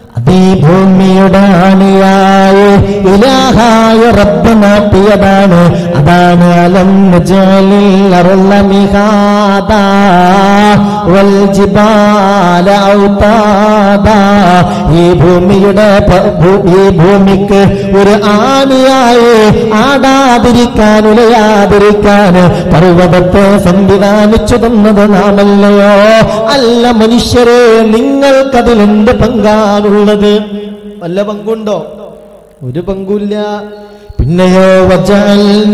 അതീ ഭൂമിയുടെ ആണിയായ ഇലാഹായ റബ്ബ് നാട്ടിയതാണ് അതാണ് അലം നജലിൽ അറുള്ള മിഹാദാ വൽ ജിബാല ഔതാദാ ഈ ഭൂമിയുടെ പ- ഭൂ- ഈ ഭൂമിക്ക് ഒരു ആണിയായി ആടാതിരിക്കാൻ ഉലയാതിരിക്കാൻ പർവ്വതത്തെ സംവിധാനിച്ചു തന്നത് നാമല്ലയോ അല്ല മനുഷ്യരെ നിങ്ങൾക്കതിലെന്ത് പങ്കാണുള്ളത് വല്ല പങ്കുണ്ടോ ഒരു പങ്കുമില്ല പിന്നെയോ വജാൽന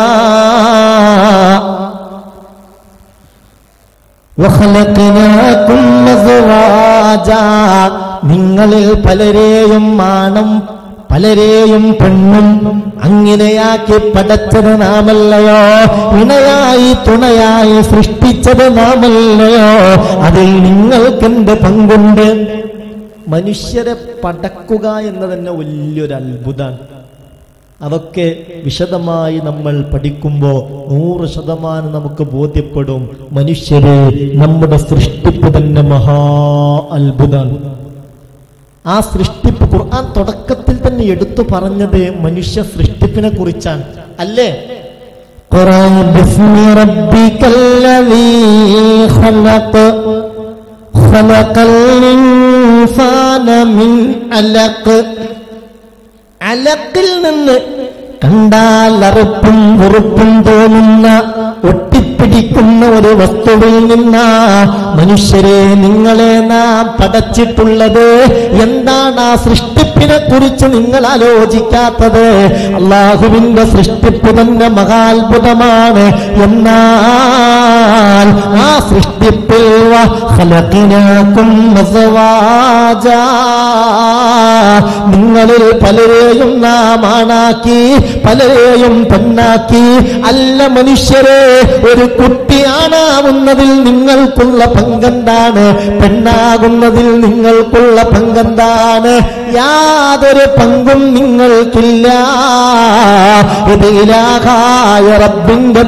وخلقناكم أزواجا. നിങ്ങളിൽ പലരെയും മാണം പലരെയും പെണ്ണും അങ്ങനെയാക്കി പടച്ചത് നാമല്ലയോ ഇണയായി തുണയായി സൃഷ്ടിച്ചത് നാമല്ലയോ അതിൽ നിങ്ങൾക്കെന്ത് പങ്കുണ്ട് മനുഷ്യരെ പടക്കുക എന്ന് തന്നെ വലിയൊരു അത്ഭുതമാണ് അതൊക്കെ വിശദമായി നമ്മൾ പഠിക്കുമ്പോൾ നൂറ് ശതമാനം നമുക്ക് ബോധ്യപ്പെടും മനുഷ്യരെ നമ്മുടെ സൃഷ്ടിപ്പ് തന്നെ മഹാ അത്ഭുതമാണ് ആ സൃഷ്ടിപ്പ് ഖുർആൻ തുടക്കത്തിൽ തന്നെ എടുത്തു പറഞ്ഞത് മനുഷ്യ സൃഷ്ടിപ്പിനെ കുറിച്ചാണ് അല്ലേ ഖുർആൻ ബിസ്മി റബ്ബിക്കല്ലദീ ഖലഖ് ഖലഖൽ ഇൻസാന മിൻ അലഖ് അലക്കിൽ നിന്ന് കണ്ടാൽ അറുപ്പും വെറുപ്പും തോന്നുന്ന ഒട്ടിപ്പിടിക്കുന്ന ഒരു വസ്തുവിൽ നിന്നാ മനുഷ്യരെ നിങ്ങളെ നാം പടച്ചിട്ടുള്ളത് എന്താണ് ആ സൃഷ്ടിപ്പിനെ കുറിച്ച് നിങ്ങൾ ആലോചിക്കാത്തത് അള്ളാഹുവിന്റെ സൃഷ്ടിപ്പ് തന്നെ മഹാത്ഭുതമാണ് എന്നാൽ ആ സൃഷ്ടിപ്പിൽ വ ഖലഖനാകും അസ്വാജാ. നിങ്ങളിൽ പലരെയും നാം ആണാക്കി പലരെയും പെണ്ണാക്കി അല്ല മനുഷ്യരെ ഒരു കുട്ടിയാണാവുന്നതിൽ നിങ്ങൾക്കുള്ള പങ്കെന്താണ് പെണ്ണാകുന്നതിൽ നിങ്ങൾക്കുള്ള പങ്കെന്താണ് യാതൊരു പങ്കും നിങ്ങൾക്കില്ല ഇത് ഇലാഹായ റബ്ബിന്റെ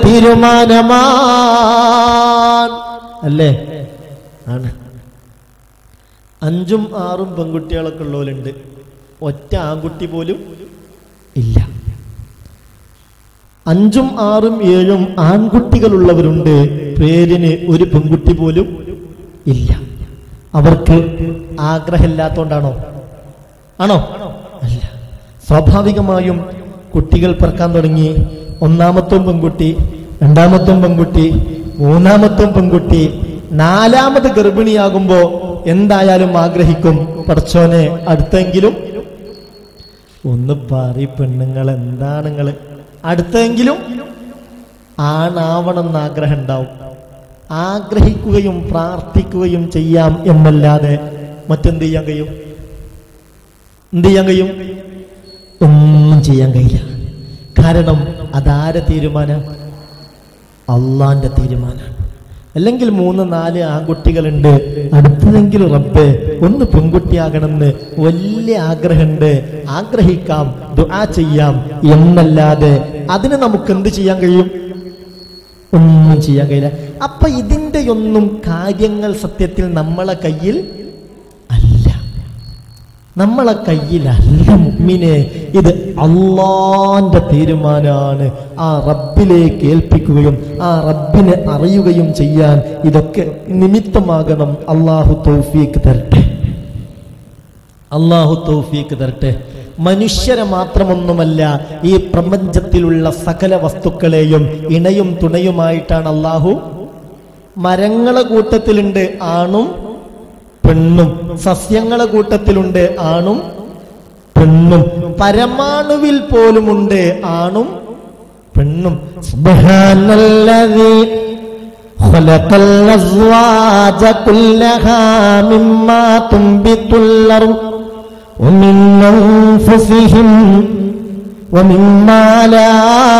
തീരുമാനമാണ് അല്ലേ ആണ് അഞ്ചും ആറും പെൺകുട്ടികളൊക്കെ ഉള്ളവരുണ്ട് ഒറ്റ ആൺകുട്ടി പോലും ഇല്ല അഞ്ചും ആറും ഏഴും ആൺകുട്ടികളുള്ളവരുണ്ട് പേരിന് ഒരു പെൺകുട്ടി പോലും ഇല്ല അവർക്ക് ആഗ്രഹമില്ലാത്തോണ്ടാണോ ആണോ അല്ല സ്വാഭാവികമായും കുട്ടികൾ പിറക്കാൻ തുടങ്ങി ഒന്നാമത്തും പെൺകുട്ടി രണ്ടാമത്തും പെൺകുട്ടി മൂന്നാമത്തും പെൺകുട്ടി നാലാമത് ഗർഭിണിയാകുമ്പോ എന്തായാലും ആഗ്രഹിക്കും പഠിച്ചോനെ അടുത്തെങ്കിലും ഒന്ന് പറ പെണ്ണുങ്ങൾ എന്താണ് നിങ്ങള് അടുത്തെങ്കിലും ആണാവണം എന്ന് ആഗ്രഹം ഉണ്ടാവും ആഗ്രഹിക്കുകയും പ്രാർത്ഥിക്കുകയും ചെയ്യാം എന്നല്ലാതെ മറ്റെന്ത് ചെയ്യാൻ കഴിയും എന്ത് ചെയ്യാൻ കഴിയും ഒന്നും ചെയ്യാൻ കഴിയില്ല കാരണം അതാരെ തീരുമാനം അള്ളാന്റെ തീരുമാനമാണ് അല്ലെങ്കിൽ മൂന്ന് നാല് ആൺകുട്ടികളുണ്ട് അടുത്തതെങ്കിലും റബ്ബ് ഒന്ന് പെൺകുട്ടിയാകണമെന്ന് വലിയ ആഗ്രഹമുണ്ട് ആഗ്രഹിക്കാം ദുആ ചെയ്യാം എന്നല്ലാതെ അതിന് നമുക്ക് എന്ത് ചെയ്യാൻ കഴിയും ഒന്നും ചെയ്യാൻ കഴിയില്ല അപ്പൊ ഇതിന്റെ ഒന്നും കാര്യങ്ങൾ സത്യത്തിൽ നമ്മളെ കയ്യിൽ അല്ല നമ്മളെ കയ്യിലല്ല മുമ്മിനെ ഇത് അള്ളാന്റെ തീരുമാനമാണ് ആ റബ്ബിലേക്ക് ഏൽപ്പിക്കുകയും ആ റബ്ബിനെ അറിയുകയും ചെയ്യാൻ ഇതൊക്കെ നിമിത്തമാകണം അള്ളാഹു തൗഫീക്ക് തരട്ടെ അള്ളാഹു തൗഫീക്ക് തരട്ടെ മനുഷ്യരെ മാത്രമൊന്നുമല്ല ഈ പ്രപഞ്ചത്തിലുള്ള സകല വസ്തുക്കളെയും ഇണയും തുണയുമായിട്ടാണ് അള്ളാഹു മരങ്ങളെ കൂട്ടത്തിലുണ്ട് ആണും പെണ്ണും സസ്യങ്ങളെ കൂട്ടത്തിലുണ്ട് ആണും പെണ്ണും പരമാണുവിൽ പോലുമുണ്ട് ആണും പെണ്ണും സുബ്ഹാനല്ലദീ خلق الأزواج كلها مما تنبت الأرض ومن أنفسهم ومما لا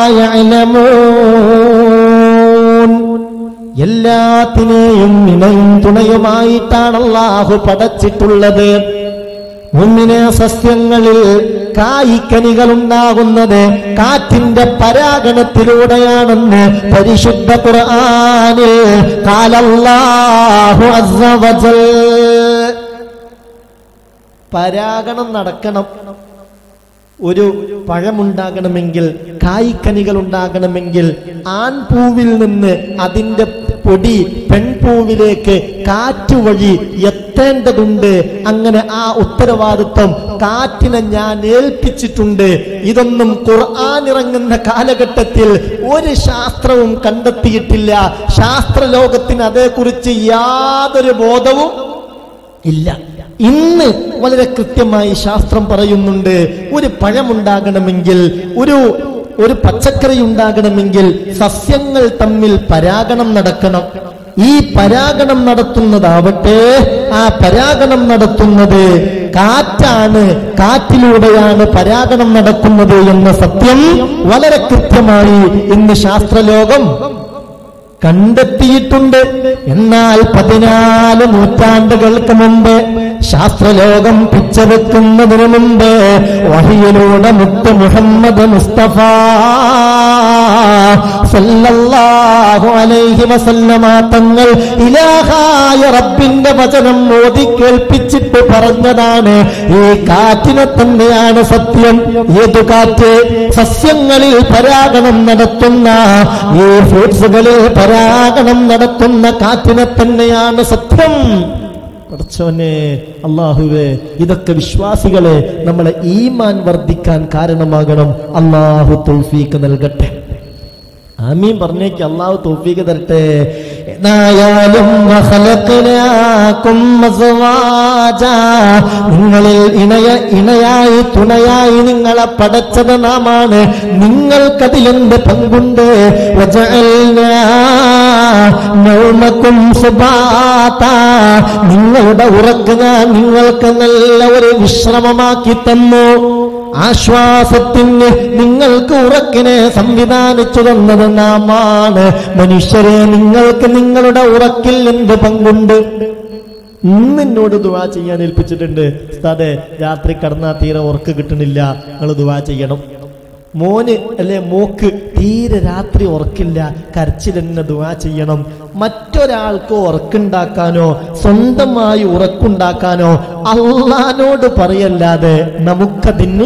يعلمون എല്ലാത്തിനെയും ഇണയും തുണയുമായിട്ടാണ് അള്ളാഹു പടച്ചിട്ടുള്ളത് മുന്നിനെ സസ്യങ്ങളിൽ കായ്ക്കനികൾ ഉണ്ടാകുന്നത് കാറ്റിന്റെ പരാഗണത്തിലൂടെയാണെന്ന് പരിശുദ്ധ ഖുർആനിൽ കാലല്ലാഹു അസ്സ വജൽ പരാഗണം നടക്കണം ഒരു പഴമുണ്ടാകണമെങ്കിൽ കായ്ക്കനികൾ ഉണ്ടാകണമെങ്കിൽ ആൺപൂവിൽ നിന്ന് അതിന്റെ പൊടി പെൺപൂവിലേക്ക് കാറ്റ് വഴി എത്തേണ്ടതുണ്ട് അങ്ങനെ ആ ഉത്തരവാദിത്വം കാറ്റിനെ ഞാൻ ഏൽപ്പിച്ചിട്ടുണ്ട് ഇതൊന്നും ഖുർആൻ ഇറങ്ങുന്ന കാലഘട്ടത്തിൽ ഒരു ശാസ്ത്രവും കണ്ടെത്തിയിട്ടില്ല ശാസ്ത്രലോകത്തിന് അതേക്കുറിച്ച് യാതൊരു ബോധവും ഇല്ല ഇന്ന് വളരെ കൃത്യമായി ശാസ്ത്രം പറയുന്നുണ്ട് ഒരു പഴമുണ്ടാകണമെങ്കിൽ ഒരു ഒരു പച്ചക്കറി ഉണ്ടാകണമെങ്കിൽ സസ്യങ്ങൾ തമ്മിൽ പരാഗണം നടക്കണം ഈ പരാഗണം നടത്തുന്നതാവട്ടെ ആ പരാഗണം നടത്തുന്നത് കാറ്റാണ് കാറ്റിലൂടെയാണ് പരാഗണം നടക്കുന്നത് എന്ന സത്യം വളരെ കൃത്യമായി ഇന്ന് ശാസ്ത്രലോകം കണ്ടെത്തിയിട്ടുണ്ട് എന്നാൽ പതിനാല് നൂറ്റാണ്ടുകൾക്ക് മുമ്പ് ശാസ്ത്രലോകം പിച്ചവെക്കുന്നതിന് മുമ്പ് വഹിയിലൂടെ മുത്ത് മുഹമ്മദ് മുസ്തഫ സല്ലല്ലാഹു അലൈഹി വസല്ലമ തങ്ങൾ ഇലാഹായ റബ്ബിന്റെ വചനം ഓതി കേൾപ്പിച്ചിട്ട് പറഞ്ഞതാണ് ഈ കാറ്റിനെ തന്നെയാണ് സത്യം ഏതു കാറ്റ് സസ്യങ്ങളിൽ പരാഗണം നടത്തുന്ന ഈ ഫ്രൂട്ട്സുകളിൽ പരാഗണം നടത്തുന്ന കാറ്റിനെ തന്നെയാണ് സത്യം പഠിച്ചവനെ അള്ളാഹുവേ ഇതൊക്കെ വിശ്വാസികളെ നമ്മളെ ഈമാൻ വർദ്ധിക്കാൻ കാരണമാകണം അള്ളാഹു തൗഫീക്ക് നൽകട്ടെ ആമീൻ പറഞ്ഞേക്ക് അള്ളാഹു തൗഫീക്ക് തരട്ടെ ഏതായാലും വഖലഖനാകും അസ്വാജാ. നിങ്ങളിൽ ഇണയ ഇണയായി തുണയായി നിങ്ങളെ പടച്ചത് നാമാണ് നിങ്ങൾക്കതിലെന്ത് പങ്കുണ്ട് വജഅൽനാ നൗമക്കും സുബാതാ. നിങ്ങളുടെ ഉറക്ക് ഞാൻ നിങ്ങൾക്ക് നല്ല ഒരു വിശ്രമമാക്കി തന്നു ആശ്വാസത്തിന് നിങ്ങൾക്ക് ഉറക്കിനെ സംവിധാനിച്ചു തന്നത് നാമാണ് മനുഷ്യരെ നിങ്ങൾക്ക് നിങ്ങളുടെ ഉറക്കിൽ എന്ത് പങ്കുണ്ട് ഇന്ന് എന്നോട് ദുവാ ചെയ്യാൻ ഏൽപ്പിച്ചിട്ടുണ്ട് ഉസ്താദെ രാത്രി കടന്നാ തീരെ ഉറക്ക് കിട്ടണില്ല നിങ്ങൾ ദുവാ ചെയ്യണം മോന് അല്ലെ മോക്ക് തീരെ രാത്രി ഉറക്കില്ല കരച്ചിൽ തന്നെ ദുവാ ചെയ്യണം മറ്റൊരാൾക്ക് ഉറക്കുണ്ടാക്കാനോ സ്വന്തമായി ഉറക്കുണ്ടാക്കാനോ അള്ളഹാനോട് പറയല്ലാതെ നമുക്കതിന്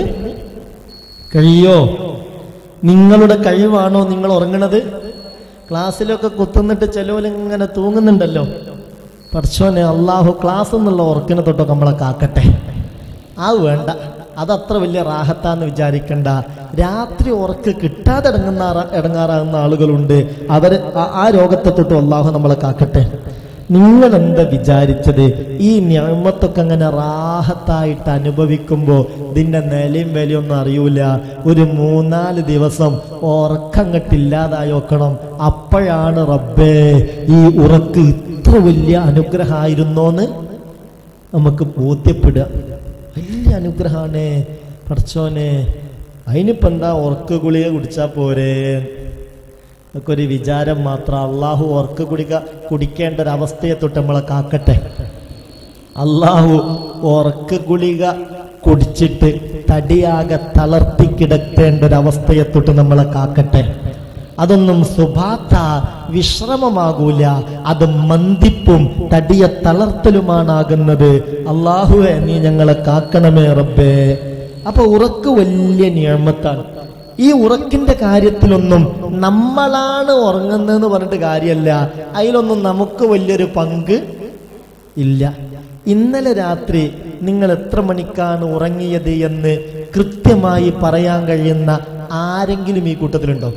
കഴിയോ നിങ്ങളുടെ കഴിവാണോ നിങ്ങൾ ഉറങ്ങണത് ക്ലാസ്സിലൊക്കെ കുത്തുന്നിട്ട് ചിലവരിങ്ങനെ തൂങ്ങുന്നുണ്ടല്ലോ പഠിച്ചോനെ അള്ളാഹു ക്ലാസ് എന്നുള്ള ഉറക്കിനെ തൊട്ടൊക്കെ നമ്മളെ കാക്കട്ടെ ആ വേണ്ട അതത്ര വലിയ റാഹത്താന്ന് വിചാരിക്കണ്ട രാത്രി ഉറക്ക് കിട്ടാതെ ഇടങ്ങുന്ന ഇടങ്ങാറാകുന്ന ആളുകളുണ്ട് അവർ ആ രോഗത്തെ തൊട്ടും അള്ളാഹു നമ്മളെ കാക്കട്ടെ നിങ്ങൾ എന്താ വിചാരിച്ചത് ഈ ഞാമത്തൊക്കെ അങ്ങനെ റാഹത്തായിട്ട് അനുഭവിക്കുമ്പോൾ ഇതിന്റെ നിലയും വിലയൊന്നും അറിയൂല ഒരു മൂന്നാല് ദിവസം ഉറക്കങ്ങട്ടില്ലാതായി നോക്കണം അപ്പോഴാണ് റബ്ബേ ഈ ഉറക്ക് ഇത്ര വലിയ അനുഗ്രഹമായിരുന്നോന്ന് നമുക്ക് ബോധ്യപ്പെടുക വലിയ അനുഗ്രഹമാണ് പഠിച്ചോനെ അതിനിപ്പോ എന്താ ഉറക്ക ഗുളിക കുടിച്ചാ പോരെ ഒക്കെ ഒരു വിചാരം മാത്രം അള്ളാഹു ഉറക്ക ഗുളിക കുടിക്കേണ്ട ഒരു അവസ്ഥയെ തൊട്ട് നമ്മളെ കാക്കട്ടെ അള്ളാഹു ഉറക്ക ഗുളിക കുടിച്ചിട്ട് തടിയാകെ തളർത്തി കിടക്കേണ്ട ഒരു അവസ്ഥയെ തൊട്ട് നമ്മളെ കാക്കട്ടെ അതൊന്നും സുഭാത്ത വിശ്രമമാകൂല അത് മന്ദിപ്പും തടിയ തളർത്തലുമാണാകുന്നത് അള്ളാഹുവെ നീ ഞങ്ങളെ കാക്കണമേ റബ്ബേ അപ്പൊ ഉറക്ക് വലിയ നിയമത്താണ് ഈ ഉറക്കിന്റെ കാര്യത്തിലൊന്നും നമ്മളാണ് ഉറങ്ങുന്നതെന്ന് പറഞ്ഞിട്ട് കാര്യമല്ല അതിലൊന്നും നമുക്ക് വലിയൊരു പങ്ക് ഇല്ല ഇന്നലെ രാത്രി നിങ്ങൾ എത്ര മണിക്കാണ് ഉറങ്ങിയത് എന്ന് കൃത്യമായി പറയാൻ കഴിയുന്ന ആരെങ്കിലും ഈ കൂട്ടത്തിലുണ്ടോ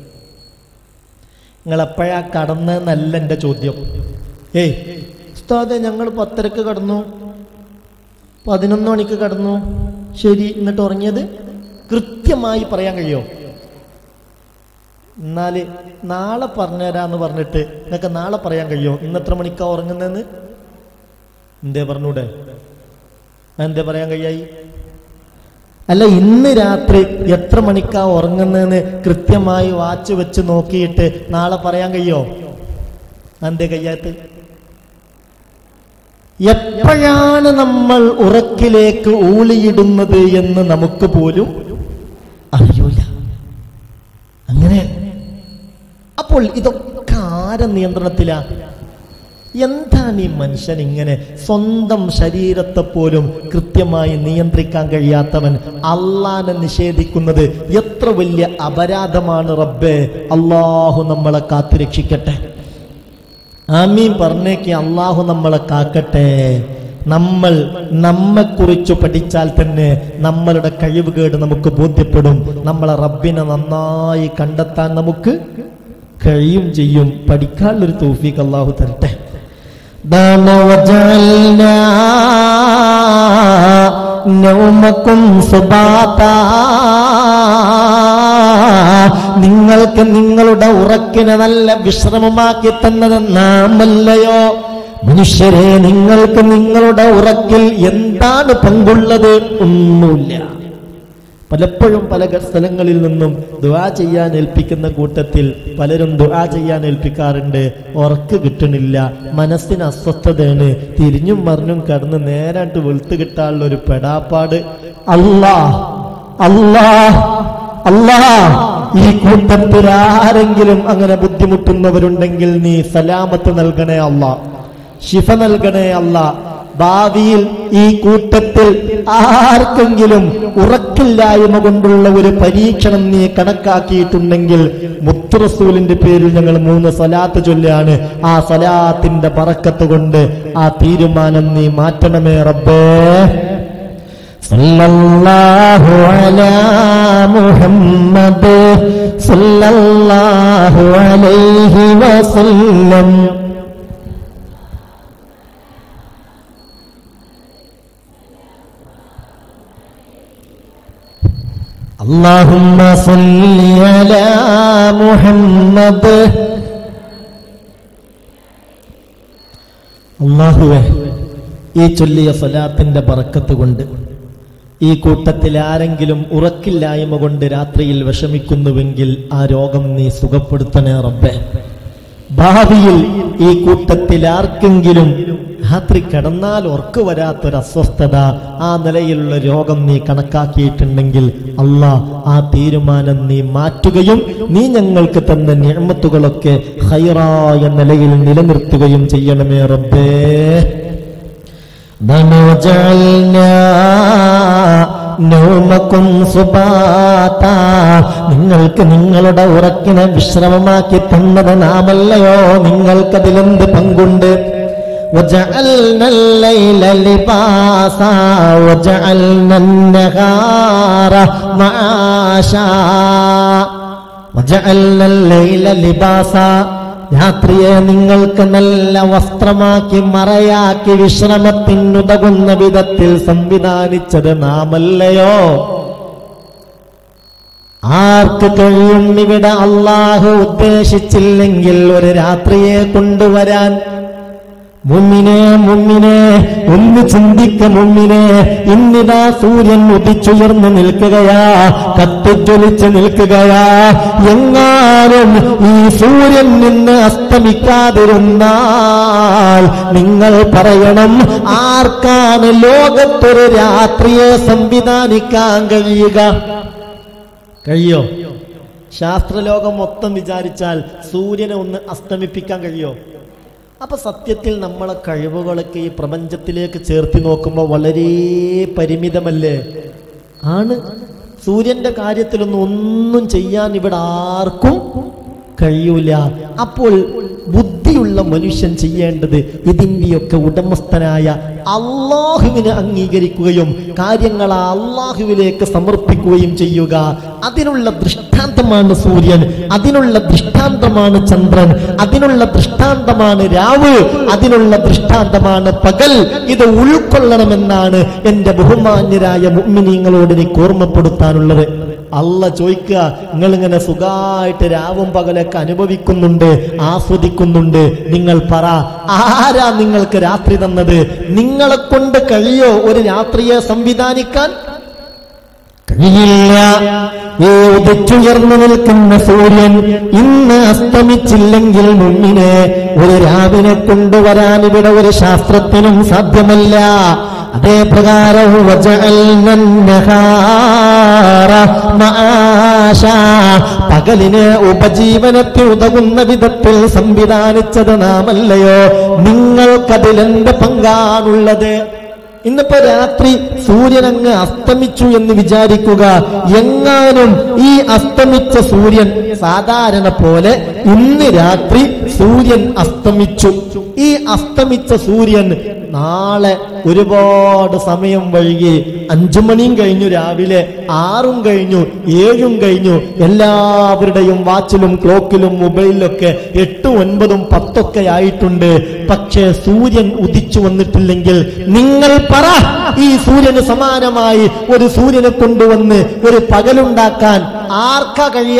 നിങ്ങൾ എപ്പോഴാ കടന്നതെന്നല്ല എൻ്റെ ചോദ്യം ഏയ് ഉസ്താദെ ഞങ്ങൾ പത്തരക്ക് കടന്നു പതിനൊന്ന് മണിക്ക് കടന്നു ശരി എന്നിട്ട് ഉറങ്ങിയത് കൃത്യമായി പറയാൻ കഴിയോ എന്നാല് നാളെ പറഞ്ഞുതരാന്ന് പറഞ്ഞിട്ട് നിങ്ങൾക്ക് നാളെ പറയാൻ കഴിയോ ഇന്ന് എത്ര മണിക്കാ ഉറങ്ങുന്നതെന്ന് എന്തേ പറഞ്ഞൂടെ എന്തേ പറയാൻ കഴിയായി അല്ല ഇന്ന് രാത്രി എത്ര മണിക്കാ ഉറങ്ങുന്നതെന്ന് കൃത്യമായി വാച്ച് വെച്ച് നോക്കിയിട്ട് നാളെ പറയാൻ കഴിയോ എന്തേ കഴിയാത്ത എപ്പോഴാണ് നമ്മൾ ഉറക്കിലേക്ക് ഊളിയിടുന്നത് എന്ന് നമുക്ക് പോലും അറിയൂല അങ്ങനെ അപ്പോൾ ഇതൊക്കെ ആരെ നിയന്ത്രണത്തിലാ എന്താണ് ഈ മനുഷ്യൻ ഇങ്ങനെ സ്വന്തം ശരീരത്തെ പോലും കൃത്യമായി നിയന്ത്രിക്കാൻ കഴിയാത്തവൻ അള്ളാനെ നിഷേധിക്കുന്നത് എത്ര വലിയ അപരാധമാണ് റബ്ബേ അള്ളാഹു നമ്മളെ കാത്തുരക്ഷിക്കട്ടെ ആമീൻ പറഞ്ഞേക്ക് അള്ളാഹു നമ്മളെ കാക്കട്ടെ നമ്മൾ നമ്മെക്കുറിച്ച് പഠിച്ചാൽ തന്നെ നമ്മളുടെ കഴിവുകേട് നമുക്ക് ബോധ്യപ്പെടും നമ്മളെ റബ്ബിനെ നന്നായി കണ്ടെത്താൻ നമുക്ക് കഴിയും ചെയ്യും പഠിക്കാനുള്ളൊരു തൗഫീഖ് അള്ളാഹു തരട്ടെ ദാന വജഅൽനാ നൗമക്കും സുബാതാ നിങ്ങൾക്ക് നിങ്ങളുടെ ഉറക്കിനെ നല്ല വിശ്രമമാക്കി തന്നത് നാമല്ലയോ മനുഷ്യരെ നിങ്ങൾക്ക് നിങ്ങളുടെ ഉറക്കിൽ എന്താണ് പങ്കുള്ളത് ഒന്നുമില്ല പലപ്പോഴും പല ഗ- സ്ഥലങ്ങളിൽ നിന്നും ദുആ ചെയ്യാൻ ഏൽപ്പിക്കുന്ന കൂട്ടത്തിൽ പലരും ദുആ ചെയ്യാൻ ഏൽപ്പിക്കാറുണ്ട് ഉറക്ക് കിട്ടണില്ല മനസ്സിന് അസ്വസ്ഥതയാണ് തിരിഞ്ഞും മറിഞ്ഞും കടന്ന് നേരായിട്ട് വെളുത്ത് കിട്ടാനുള്ള ഒരു പെടാപ്പാട് അല്ലാ അല്ലാ അല്ലാ ഈ കൂട്ടത്തിൽ ആരെങ്കിലും അങ്ങനെ ബുദ്ധിമുട്ടുന്നവരുണ്ടെങ്കിൽ നീ സലാമത്ത് നൽകണേ അല്ലാ ശിഫ നൽകണേ അല്ല ഭാവിയിൽ ഈ കൂട്ടത്തിൽ ആർക്കെങ്കിലും ഉറക്കില്ലായ്മ കൊണ്ടുള്ള ഒരു പരീക്ഷണം നീ കണക്കാക്കിയിട്ടുണ്ടെങ്കിൽ മുത്തുറസൂലിന്റെ പേരിൽ ഞങ്ങൾ മൂന്ന് സലാത്ത് ചൊല്ലാണ് ആ സലാത്തിന്റെ പറക്കത്ത് കൊണ്ട് ആ തീരുമാനം നീ മാറ്റണമേ റബ്ബേ സല്ലല്ലാഹു അലാ മുഹമ്മദ് സല്ലല്ലാഹു അലൈഹി വസല്ലം اللهم صل على محمد അള്ളാഹുവെ ഈ ചൊല്ലിയ സ്വലാത്തിന്റെ ബറക്കത്ത് കൊണ്ട് ഈ കൂട്ടത്തിൽ ആരെങ്കിലും ഉറക്കില്ലായ്മ കൊണ്ട് രാത്രിയിൽ വിഷമിക്കുന്നുവെങ്കിൽ ആ രോഗം നീ സുഖപ്പെടുത്തണേ റബ്ബെ ഭാവിയിൽ ഈ കൂട്ടത്തിൽ ആർക്കെങ്കിലും രാത്രി കിടന്നാൽ ഉറക്കു വരാത്തൊരു അസ്വസ്ഥത ആ നിലയിലുള്ള രോഗം നീ കണക്കാക്കിയിട്ടുണ്ടെങ്കിൽ അല്ലാ ആ തീരുമാനം നീ മാറ്റുകയും നീ ഞങ്ങൾക്ക് തന്ന നിയമത്തുകളൊക്കെ ഹൈറായ നിലയിൽ നിലനിർത്തുകയും ചെയ്യണമേ റബ്ബേ ധനുജൽനാ നൗമക്കും സുബാതാ നിങ്ങൾക്ക് നിങ്ങളുടെ ഉറക്കിനെ വിശ്രമമാക്കി തന്നത് നാമല്ലയോ നിങ്ങൾക്കതിലെന്ത് പങ്കുണ്ട് وجعلنا الليل لباسا وجعلنا النهار معاشا وجعلنا الليل لباسا രാത്രിയെ നിങ്ങൾക്ക് നല്ല വസ്ത്രമാക്കി മറയാക്കി വിശ്രമത്തിനുതകുന്ന വിധത്തിൽ സംവിധാനിച്ചത് നാമല്ലയോ ആർക്ക് കഴിയും ഇവിടെ അള്ളാഹു ഉദ്ദേശിച്ചില്ലെങ്കിൽ ഒരു രാത്രിയെ കൊണ്ടുവരാൻ മുമ്മിനെ മുമ്മിനെ ഒന്ന് ചിന്തിക്ക മുമ്മിനെ ഇന്നിതാ സൂര്യൻ ഉദിച്ചുയർന്നു നിൽക്കുകയാ കത്തിജ്വലിച്ച് നിൽക്കുകയാ എങ്ങാനും ഈ സൂര്യൻ നിന്ന് അസ്തമിക്കാതിരുന്നാൽ നിങ്ങൾ പറയണം ആർക്കാണ് ലോകത്തൊരു രാത്രിയെ സംവിധാനിക്കാൻ കഴിയുക കഴിയോ ശാസ്ത്രലോകം മൊത്തം വിചാരിച്ചാൽ സൂര്യനെ ഒന്ന് അസ്തമിപ്പിക്കാൻ കഴിയോ അപ്പൊ സത്യത്തിൽ നമ്മളെ കഴിവുകളൊക്കെ ഈ പ്രപഞ്ചത്തിലേക്ക് ചേർത്തി നോക്കുമ്പോൾ വളരെ പരിമിതമല്ലേ ആണ് സൂര്യന്റെ കാര്യത്തിലൊന്നും ഒന്നും ചെയ്യാൻ ഇവിടെ ആർക്കും കഴിയൂല അപ്പോൾ ബുദ്ധിയുള്ള മനുഷ്യൻ ചെയ്യേണ്ടത് ഇതിൻ്റെയൊക്കെ ഉടമസ്ഥനായ അള്ളാഹുവിനെ അംഗീകരിക്കുകയും കാര്യങ്ങൾ ആ അള്ളാഹുവിലേക്ക് സമർപ്പിക്കുകയും ചെയ്യുക അതിനുള്ള ദൃഷ്ടാന്തമാണ് സൂര്യൻ അതിനുള്ള ദൃഷ്ടാന്തമാണ് ചന്ദ്രൻ അതിനുള്ള ദൃഷ്ടാന്തമാണ് രാവ് അതിനുള്ള ദൃഷ്ടാന്തമാണ് പകൽ ഇത് ഉൾക്കൊള്ളണമെന്നാണ് എന്റെ ബഹുമാന്യരായ മുമ്മിനീങ്ങളോട് എനിക്ക് ഓർമ്മപ്പെടുത്താനുള്ളത് അല്ല ചോദിക്കുക നിങ്ങൾ ഇങ്ങനെ സുഖമായിട്ട് രാവും പകലൊക്കെ അനുഭവിക്കുന്നുണ്ട് ആസ്വദിക്കുന്നുണ്ട് നിങ്ങൾ പറ ആരാ നിങ്ങൾക്ക് രാത്രി തന്നത് നിങ്ങളെ കൊണ്ട് കഴിയോ ഒരു രാത്രിയെ സംവിധാനിക്കാൻ കഴിയില്ല ഈ ഉദിച്ചുയർന്നു നിൽക്കുന്ന സൂര്യൻ ഇന്ന് അസ്തമിച്ചില്ലെങ്കിൽ മുന്നിനെ ഒരു രാവിനെ കൊണ്ടുവരാൻ ഇവിടെ ഒരു ശാസ്ത്രത്തിനും സാധ്യമല്ല അതേ പ്രകാരം വജഅൽന النهار معاشا. പകലിന് ഉപജീവനത്തിന് ഉതകുന്ന വിധത്തിൽ സംവിധാനിച്ചത് നാമല്ലയോ നിങ്ങൾക്കതിലെന്ത് പങ്കാണുള്ളത് ഇന്നിപ്പോ രാത്രി സൂര്യൻ അങ്ങ് അസ്തമിച്ചു എന്ന് വിചാരിക്കുക എങ്ങാനും ഈ അസ്തമിച്ച സൂര്യൻ സാധാരണ പോലെ ഇന്ന് രാത്രി സൂര്യൻ അസ്തമിച്ചു ഈ അസ്തമിച്ച സൂര്യൻ നാളെ ഒരുപാട് സമയം വൈകി അഞ്ചു മണിയും കഴിഞ്ഞു രാവിലെ ആറും കഴിഞ്ഞു ഏഴും കഴിഞ്ഞു എല്ലാവരുടെയും വാച്ചിലും ക്ലോക്കിലും മൊബൈലിലൊക്കെ എട്ടും ഒൻപതും പത്തൊക്കെ ആയിട്ടുണ്ട് പക്ഷേ സൂര്യൻ ഉദിച്ചു വന്നിട്ടില്ലെങ്കിൽ നിങ്ങൾ പറ ഈ സൂര്യന് സമാനമായി ഒരു സൂര്യനെ കൊണ്ടുവന്ന് ഒരു പകലുണ്ടാക്കാൻ ആർക്കാ കഴിയ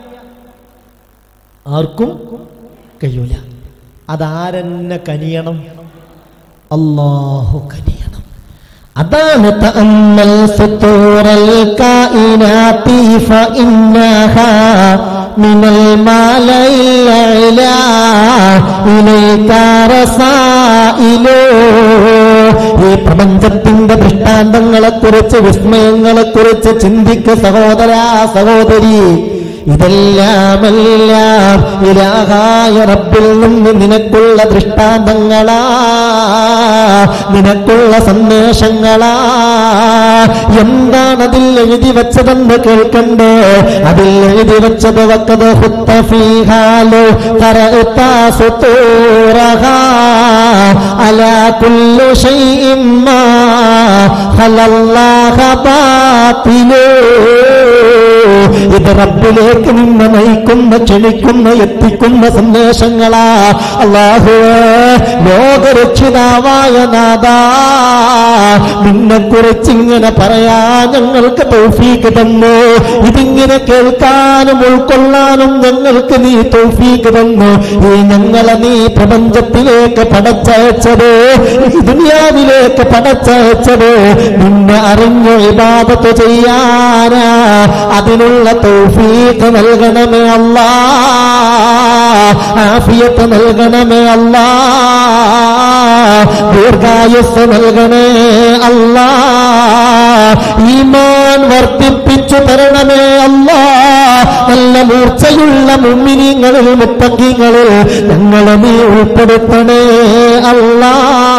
ആർക്കും കഴിയൂല അതാരെന്നെ കനിയണം അള്ളാഹു കനിയണം അതാണ് തഅമ്മൽ ഫുതൂറൽ കായിനാതി ഫഇന്നഹാ മിനൽ മാലയിൽ അലാ ഇലൈക റസായിലു ഈ പ്രപഞ്ചത്തിന്റെ ദൃഷ്ടാന്തങ്ങളെ കുറിച്ച് വിസ്മയങ്ങളെ കുറിച്ച് ചിന്തിക്ക സഹോദരാ സഹോദരി ഇതെല്ലാമെല്ലാം ഇലാഹായ റബ്ബിൽ നിന്ന് നിനക്കുള്ള ദൃഷ്ടാന്തങ്ങളാ നിനക്കുള്ള സന്ദേശങ്ങളാ എന്താണ് അതിൽ എഴുതി വെച്ചതെന്ന് കേൾക്കണ്ടേ അതിൽ എഴുതി വെച്ചത് വക്കത് ഹുത്തഫീഹാലോ അലാ കുല്ലു ഷൈഇൻ മാ ഖലല്ലാഹ ബാത്തിലോ ഇത് റബ്ബിലേക്ക് നിന്നെ നയിക്കുന്ന ക്ഷണിക്കുന്ന എത്തിക്കുന്ന സന്ദേശങ്ങളാ അള്ളാഹുവേ ലോകരക്ഷിതാവായ നാദാ നിന്നെ കുറിച്ച് ഇങ്ങനെ പറയാ ഞങ്ങൾക്ക് തൗഫീക്ക് തന്നു ഇതിങ്ങനെ കേൾക്കാനും ഉൾക്കൊള്ളാനും ഞങ്ങൾക്ക് നീ തൗഫീക്ക് തന്നു ഈ ഞങ്ങളെ നീ പ്രപഞ്ചത്തിലേക്ക് പടച്ചയച്ചത് ഈ ദുനിയാവിലേക്ക് പടച്ചയച്ചത് നിന്നെ അറിഞ്ഞു ഇബാദത്ത് ചെയ്യാനാ അതിനുള്ള തൗഫീഖ് നൽകണമേ അല്ലാ ആഫിയത്ത് നൽകണമേ അല്ലാ ദീർഘായുസ് നൽകണേ അല്ലാ ഈമാൻ വർദ്ധിപ്പിച്ചു തരണമേ അല്ലാ നല്ല മൂർച്ചയുള്ള മുമ്മിനിങ്ങളിൽ മുത്തങ്കിങ്ങളിൽ ഞങ്ങളെ നീ ഉൾപ്പെടുത്തണേ അല്ലാ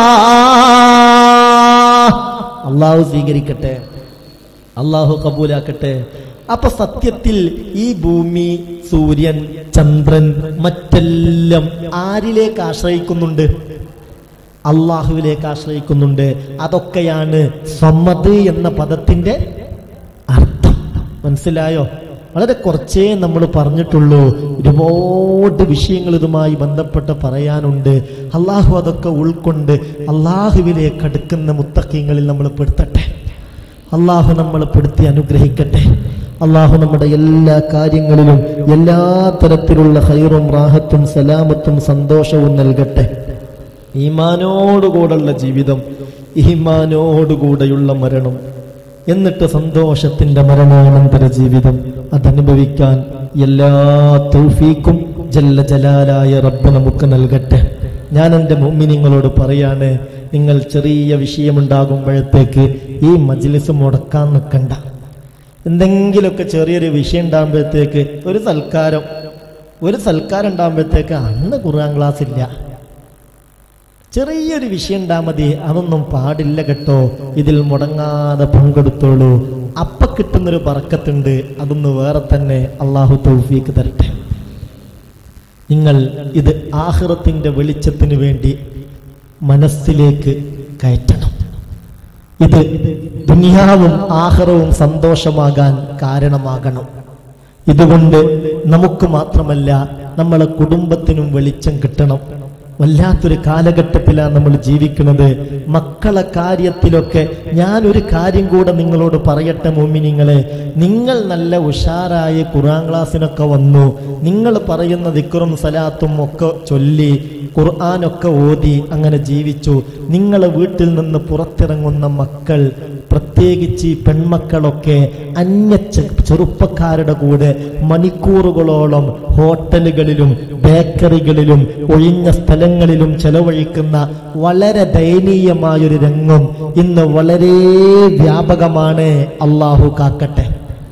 അള്ളാഹു സ്വീകരിക്കട്ടെ അള്ളാഹു കബൂലാക്കട്ടെ അപ്പൊ സത്യത്തിൽ ഈ ഭൂമി സൂര്യൻ ചന്ദ്രൻ മറ്റെല്ലാം ആരിലേക്ക് ആശ്രയിക്കുന്നുണ്ട് അള്ളാഹുവിലേക്ക് ആശ്രയിക്കുന്നുണ്ട് അതൊക്കെയാണ് സമ്മത് എന്ന പദത്തിന്റെ അർത്ഥം മനസ്സിലായോ വളരെ കുറച്ചേ നമ്മൾ പറഞ്ഞിട്ടുള്ളൂ ഒരുപാട് വിഷയങ്ങൾ ഇതുമായി ബന്ധപ്പെട്ട് പറയാനുണ്ട് അള്ളാഹു അതൊക്കെ ഉൾക്കൊണ്ട് അള്ളാഹുവിലേക്ക് അടുക്കുന്ന മുത്തക്കീങ്ങളിൽ നമ്മൾ പെടുത്തട്ടെ അള്ളാഹു നമ്മൾ പെടുത്തി അനുഗ്രഹിക്കട്ടെ അള്ളാഹു നമ്മുടെ എല്ലാ കാര്യങ്ങളിലും എല്ലാ തരത്തിലുള്ള ഹൈറും റാഹത്തും സലാമത്തും സന്തോഷവും നൽകട്ടെ ഈമാനോടുകൂടെയുള്ള ജീവിതം ഈമാനോടുകൂടെയുള്ള മരണം എന്നിട്ട് സന്തോഷത്തിന്റെ മരണാനന്തര ജീവിതം അതനുഭവിക്കാൻ എല്ലാ തൗഫീക്കും ജല്ല ജലാലായ റബ്ബ് നമുക്ക് നൽകട്ടെ ഞാൻ എൻ്റെ മുമ്മിനിങ്ങളോട് പറയാണ് നിങ്ങൾ ചെറിയ വിഷയമുണ്ടാകുമ്പോഴത്തേക്ക് ഈ മജ്ലിസ് മുടക്കാൻ നിൽക്കണ്ട എന്തെങ്കിലുമൊക്കെ ചെറിയൊരു വിഷയം ഉണ്ടാകുമ്പോഴത്തേക്ക് ഒരു സൽക്കാരം ഒരു സൽക്കാരം ഉണ്ടാകുമ്പോഴത്തേക്ക് അന്ന് ഖുർആൻ ക്ലാസ് ഇല്ല ചെറിയൊരു വിഷയം ഉണ്ടാ മതി അതൊന്നും പാടില്ല കേട്ടോ ഇതിൽ മുടങ്ങാതെ പങ്കെടുത്തോളൂ അപ്പ കിട്ടുന്നൊരു പറക്കത്തുണ്ട് അതൊന്ന് വേറെ തന്നെ അള്ളാഹു തൗഫീക്ക് തരട്ടെ നിങ്ങൾ ഇത് ആഹ്റത്തിന്റെ വെളിച്ചത്തിന് വേണ്ടി മനസ്സിലേക്ക് കയറ്റണം ഇത് ദുനിയാവും ആഹ്റവും സന്തോഷമാകാൻ കാരണമാകണം ഇതുകൊണ്ട് നമുക്ക് മാത്രമല്ല നമ്മളെ കുടുംബത്തിനും വെളിച്ചം കിട്ടണം വല്ലാത്തൊരു കാലഘട്ടത്തിലാണ് നമ്മൾ ജീവിക്കുന്നത് മക്കളെ കാര്യത്തിലൊക്കെ ഞാൻ ഒരു കാര്യം കൂടെ നിങ്ങളോട് പറയട്ടെ മോമിനിങ്ങളെ നിങ്ങൾ നല്ല ഉഷാറായ ഖുറാൻ ക്ലാസ്സിനൊക്കെ വന്നു നിങ്ങൾ പറയുന്ന ദിക്റും സലാത്തും ഒക്കെ ചൊല്ലി ഖുർആാനൊക്കെ ഓതി അങ്ങനെ ജീവിച്ചു നിങ്ങളെ വീട്ടിൽ നിന്ന് പുറത്തിറങ്ങുന്ന മക്കൾ പ്രത്യേകിച്ച് ഈ പെൺമക്കളൊക്കെ അന്യ ചെ- ചെറുപ്പക്കാരുടെ കൂടെ മണിക്കൂറുകളോളം ഹോട്ടലുകളിലും ബേക്കറികളിലും ഒഴിഞ്ഞ സ്ഥലങ്ങളിലും ചെലവഴിക്കുന്ന വളരെ ദയനീയമായൊരു രംഗം ഇന്ന് വളരെ വ്യാപകമാണ് അള്ളാഹു കാക്കട്ടെ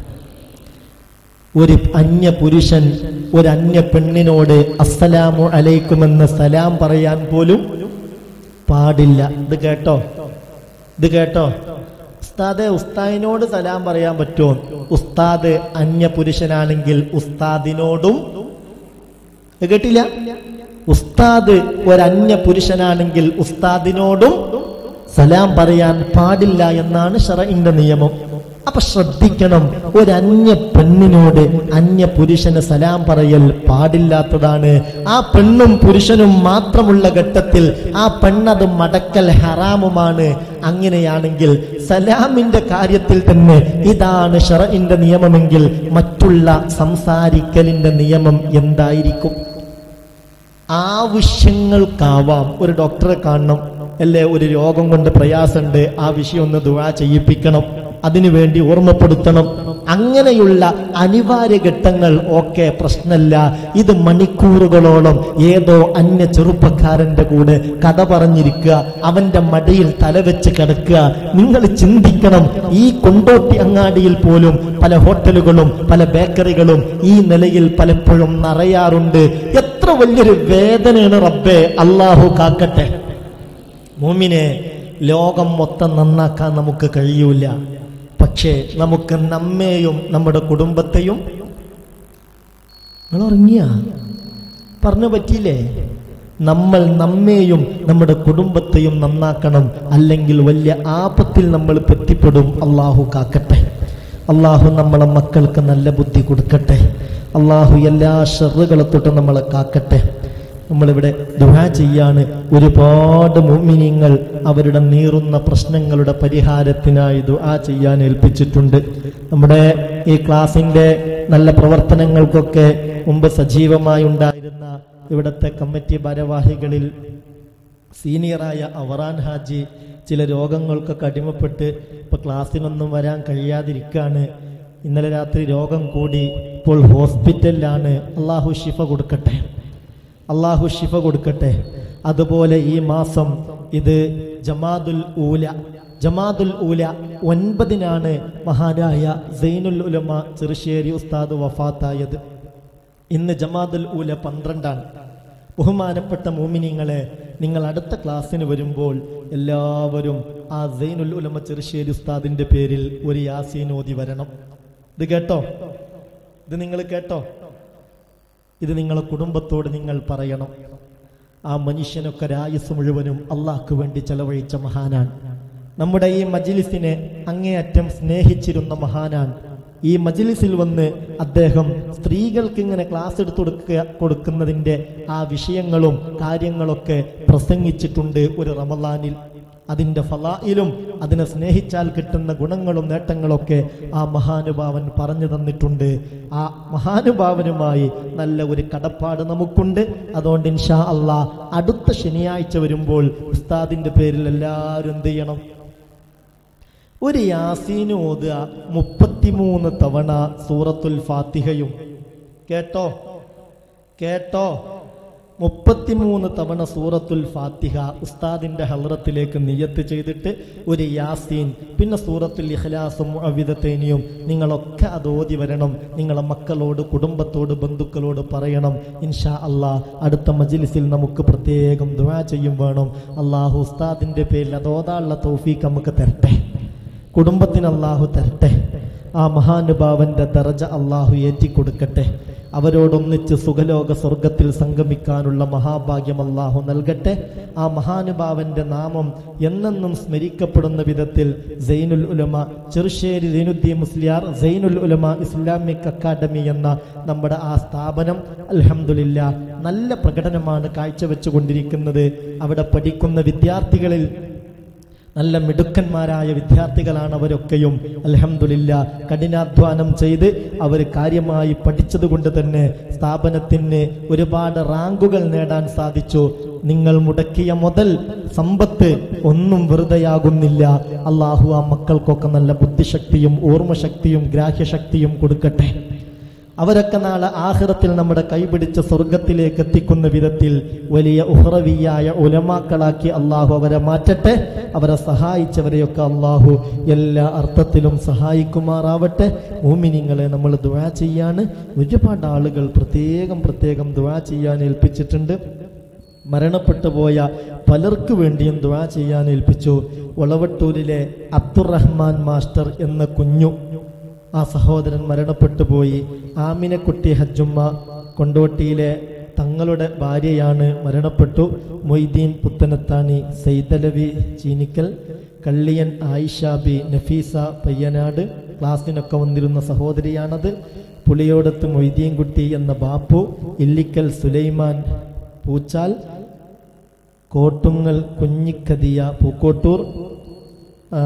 ഒരു അന്യ പുരുഷൻ ഒരു അന്യ പെണ്ണിനോട് അസ്സലാമു അലൈക്കുമെന്ന് സലാം പറയാൻ പോലും പാടില്ല ഇത് കേട്ടോ ഇത് കേട്ടോ ഉസ്താദെ ഉസ്താദിനോട് സലാം പറയാൻ പറ്റുമോ ഉസ്താദ് അന്യ പുരുഷനാണെങ്കിൽ ഉസ്താദിനോടും ഇത് കേട്ടില്ല ഉസ്താദ് ഒരു അന്യ പുരുഷനാണെങ്കിൽ ഉസ്താദിനോടും സലാം പറയാൻ പാടില്ല എന്നാണ് ഷറഇന്റെ നിയമം അപ്പൊ ശ്രദ്ധിക്കണം ഒരു അന്യ പെണ്ണിനോട് അന്യ പുരുഷന് സലാം പറയൽ പാടില്ലാത്തതാണ് ആ പെണ്ണും പുരുഷനും മാത്രമുള്ള ഘട്ടത്തിൽ ആ പെണ്ണത് മടക്കൽ ഹറാമുമാണ് അങ്ങനെയാണെങ്കിൽ സലാമിന്റെ കാര്യത്തിൽ തന്നെ ഇതാണ് ഷറഇന്റെ നിയമമെങ്കിൽ മറ്റുള്ള സംസാരിക്കലിന്റെ നിയമം എന്തായിരിക്കും ആവശ്യങ്ങൾക്കാവാം ഒരു ഡോക്ടറെ കാണണം അല്ലെ ഒരു രോഗം കൊണ്ട് പ്രയാസമുണ്ട് ആ വിഷയം ഒന്ന് ദുവാ ചെയ്യിപ്പിക്കണം അതിനുവേണ്ടി ഓർമ്മപ്പെടുത്തണം അങ്ങനെയുള്ള അനിവാര്യ ഘട്ടങ്ങൾ ഓക്കെ പ്രശ്നമല്ല ഇത് മണിക്കൂറുകളോളം ഏതോ അന്യ ചെറുപ്പക്കാരന്റെ കൂടെ കഥ പറഞ്ഞിരിക്കുക അവന്റെ മടിയിൽ തലവെച്ച് കിടക്കുക നിങ്ങൾ ചിന്തിക്കണം ഈ കൊണ്ടോട്ടി അങ്ങാടിയിൽ പോലും പല ഹോട്ടലുകളും പല ബേക്കറികളും ഈ നിലയിൽ പലപ്പോഴും നിറയാറുണ്ട് എത്ര വലിയൊരു വേദനയാണ് റബ്ബേ അള്ളാഹു കാക്കട്ടെ മൂമിനെ ലോകം മൊത്തം നന്നാക്കാൻ നമുക്ക് കഴിയൂല പക്ഷേ നമുക്ക് നമ്മെയും നമ്മുടെ കുടുംബത്തെയും നിങ്ങൾ ഉറങ്ങിയ പറഞ്ഞു പറ്റിയില്ലേ നമ്മൾ നമ്മെയും നമ്മുടെ കുടുംബത്തെയും നന്നാക്കണം അല്ലെങ്കിൽ വലിയ ആപത്തിൽ നമ്മൾ പെത്തിപ്പെടും അള്ളാഹു കാക്കട്ടെ അള്ളാഹു നമ്മളെ മക്കൾക്ക് നല്ല ബുദ്ധി കൊടുക്കട്ടെ അള്ളാഹു എല്ലാ ഷെറുകളെ തൊട്ട് നമ്മളെ കാക്കട്ടെ നമ്മളിവിടെ ദുഹാ ചെയ്യാണ് ഒരുപാട് മുമിനിങ്ങൾ അവരുടെ നീറുന്ന പ്രശ്നങ്ങളുടെ പരിഹാരത്തിനായി ദുആ ചെയ്യാൻ ഏൽപ്പിച്ചിട്ടുണ്ട് നമ്മുടെ ഈ ക്ലാസിന്റെ നല്ല പ്രവർത്തനങ്ങൾക്കൊക്കെ മുമ്പ് സജീവമായി ഉണ്ടായിരുന്ന ഇവിടുത്തെ കമ്മിറ്റി ഭാരവാഹികളിൽ സീനിയറായ അവറാൻ ഹാജി ചില രോഗങ്ങൾക്കൊക്കെ അടിമപ്പെട്ട് ഇപ്പൊ ക്ലാസ്സിനൊന്നും വരാൻ കഴിയാതിരിക്കാണ് ഇന്നലെ രാത്രി രോഗം കൂടി ഇപ്പോൾ ഹോസ്പിറ്റലിലാണ് അള്ളാഹു ഷിഫ കൊടുക്കട്ടെ അള്ളാഹു ഷിഫ കൊടുക്കട്ടെ അതുപോലെ ഈ മാസം ഇത് ജമാദുൽ ഊല ജമാദുൽ ഊല ഒൻപതിനാണ് മഹാനായ സൈനുൽ ഉലമ ചെറുശ്ശേരി ഉസ്താദ് വഫാത്തായത് ഇന്ന് ജമാദുൽ ഊല പന്ത്രണ്ടാണ് ബഹുമാനപ്പെട്ട മോമിനിങ്ങളെ നിങ്ങൾ അടുത്ത ക്ലാസ്സിന് വരുമ്പോൾ എല്ലാവരും ആ സൈനുൽ ഉലമ ചെറുശ്ശേരി ഉസ്താദിന്റെ പേരിൽ ഒരു യാസീൻ ഓതി വരണം ഇത് കേട്ടോ ഇത് നിങ്ങൾ കേട്ടോ ഇത് നിങ്ങളെ കുടുംബത്തോട് നിങ്ങൾ പറയണം ആ മനുഷ്യനൊക്കെ രായുസ് മുഴുവനും അള്ളാഹ്ക്ക് വേണ്ടി ചെലവഴിച്ച മഹാനാണ് നമ്മുടെ ഈ മജിലിസിനെ അങ്ങേയറ്റം സ്നേഹിച്ചിരുന്ന മഹാനാണ് ഈ മജിലിസിൽ വന്ന് അദ്ദേഹം സ്ത്രീകൾക്ക് ഇങ്ങനെ ക്ലാസ് എടുത്തു കൊടുക്കുക കൊടുക്കുന്നതിൻ്റെ ആ വിഷയങ്ങളും കാര്യങ്ങളൊക്കെ പ്രസംഗിച്ചിട്ടുണ്ട് ഒരു റമലാനിൽ അതിൻ്റെ ഫലായിലും അതിനെ സ്നേഹിച്ചാൽ കിട്ടുന്ന ഗുണങ്ങളും നേട്ടങ്ങളൊക്കെ ആ മഹാനുഭാവൻ പറഞ്ഞു തന്നിട്ടുണ്ട് ആ മഹാനുഭാവനുമായി നല്ല ഒരു കടപ്പാട് നമുക്കുണ്ട് അതുകൊണ്ട് ഇൻഷാ അള്ളാ അടുത്ത ശനിയാഴ്ച വരുമ്പോൾ ഉസ്താദിന്റെ പേരിൽ എല്ലാവരും എന്ത് ചെയ്യണം ഒരു യാസീന് ഓതുക മുപ്പത്തിമൂന്ന് തവണ സൂറത്തുൽ ഫാത്തിഹയും കേട്ടോ കേട്ടോ മുപ്പത്തിമൂന്ന് തവണ സൂറത്തുൽ ഫാത്തിഹ ഉസ്താദിന്റെ ഹൽറത്തിലേക്ക് നിയത്ത് ചെയ്തിട്ട് ഒരു യാസീൻ പിന്നെ സൂറത്തുൽ ഇഖ്ലാസും അവിധത്തേനിയും നിങ്ങളൊക്കെ അത് ഓതി വരണം നിങ്ങളെ മക്കളോട് കുടുംബത്തോട് ബന്ധുക്കളോട് പറയണം ഇൻഷാ അള്ളാ അടുത്ത മജ്ലിസിൽ നമുക്ക് പ്രത്യേകം ദുആ ചെയ്യും വേണം അള്ളാഹു ഉസ്താദിന്റെ പേരിൽ അത് ഓതാനുള്ള തൗഫീഖ് നമുക്ക് തരട്ടെ കുടുംബത്തിന് അള്ളാഹു തരട്ടെ ആ മഹാനുഭാവന്റെ ദറജ അള്ളാഹു ഏറ്റിക്കൊടുക്കട്ടെ അവരോടൊന്നിച്ച് സുഖലോക സ്വർഗത്തിൽ സംഗമിക്കാനുള്ള മഹാഭാഗ്യം അള്ളാഹു നൽകട്ടെ ആ മഹാനുഭാവന്റെ നാമം എന്നെന്നും സ്മരിക്കപ്പെടുന്ന വിധത്തിൽ സൈനുൽ ഉലമ ചെറുശ്ശേരി സൈനുദ്ദീൻ മുസ്ലിയാർ സൈനുൽ ഉലമ ഇസ്ലാമിക് അക്കാദമി എന്ന നമ്മുടെ ആ സ്ഥാപനം അൽഹംദുലില്ല നല്ല പ്രകടനമാണ് കാഴ്ചവെച്ചുകൊണ്ടിരിക്കുന്നത് അവിടെ പഠിക്കുന്ന വിദ്യാർത്ഥികളിൽ നല്ല മിടുക്കന്മാരായ വിദ്യാർത്ഥികളാണ് അവരൊക്കെയും അലഹമില്ല കഠിനാധ്വാനം ചെയ്ത് അവർ കാര്യമായി പഠിച്ചതുകൊണ്ട് തന്നെ സ്ഥാപനത്തിന് ഒരുപാട് റാങ്കുകൾ നേടാൻ സാധിച്ചു നിങ്ങൾ മുടക്കിയ മുതൽ സമ്പത്ത് ഒന്നും വെറുതെയാകുന്നില്ല അള്ളാഹു ആ മക്കൾക്കൊക്കെ നല്ല ബുദ്ധിശക്തിയും ഓർമ്മശക്തിയും ഗ്രാഹ്യശക്തിയും കൊടുക്കട്ടെ അവരൊക്കെ നാളെ ആഹ്റത്തിൽ നമ്മുടെ കൈപിടിച്ച് സ്വർഗത്തിലേക്ക് എത്തിക്കുന്ന വിധത്തിൽ വലിയ ഉഹ്റവിയായ ഉലമാക്കളാക്കി അള്ളാഹു അവരെ മാറ്റട്ടെ അവരെ സഹായിച്ചവരെയൊക്കെ അള്ളാഹു എല്ലാ അർത്ഥത്തിലും സഹായിക്കുമാറാവട്ടെ മൂമിനിങ്ങളെ നമ്മൾ ദുആ ചെയ്യാണ് ഒരുപാട് ആളുകൾ പ്രത്യേകം പ്രത്യേകം ദുആ ചെയ്യാൻ ഏൽപ്പിച്ചിട്ടുണ്ട് മരണപ്പെട്ടു പോയ പലർക്കു വേണ്ടിയും ദുആ ചെയ്യാൻ ഏൽപ്പിച്ചു വളവട്ടൂരിലെ അബ്ദുറഹ്മാൻ മാസ്റ്റർ എന്ന കുഞ്ഞു ആ സഹോദരൻ മരണപ്പെട്ടു പോയി ആമിനക്കുട്ടി ഹജ്ജുമ്മ കൊണ്ടോട്ടിയിലെ തങ്ങളുടെ ഭാര്യയാണ് മരണപ്പെട്ടു മൊയ്തീൻ പുത്തനത്താണി സൈതലവി ചീനിക്കൽ കള്ളിയൻ ആയിഷാബി നഫീസ പയ്യനാട് ക്ലാസ്സിനൊക്കെ വന്നിരുന്ന സഹോദരിയാണത് പുളിയോടത്ത് മൊയ്തീൻകുട്ടി എന്ന ബാപ്പു ഇല്ലിക്കൽ സുലൈമാൻ പൂച്ചാൽ കോട്ടുങ്ങൽ കുഞ്ഞിക്കതിയ പൂക്കോട്ടൂർ ആ,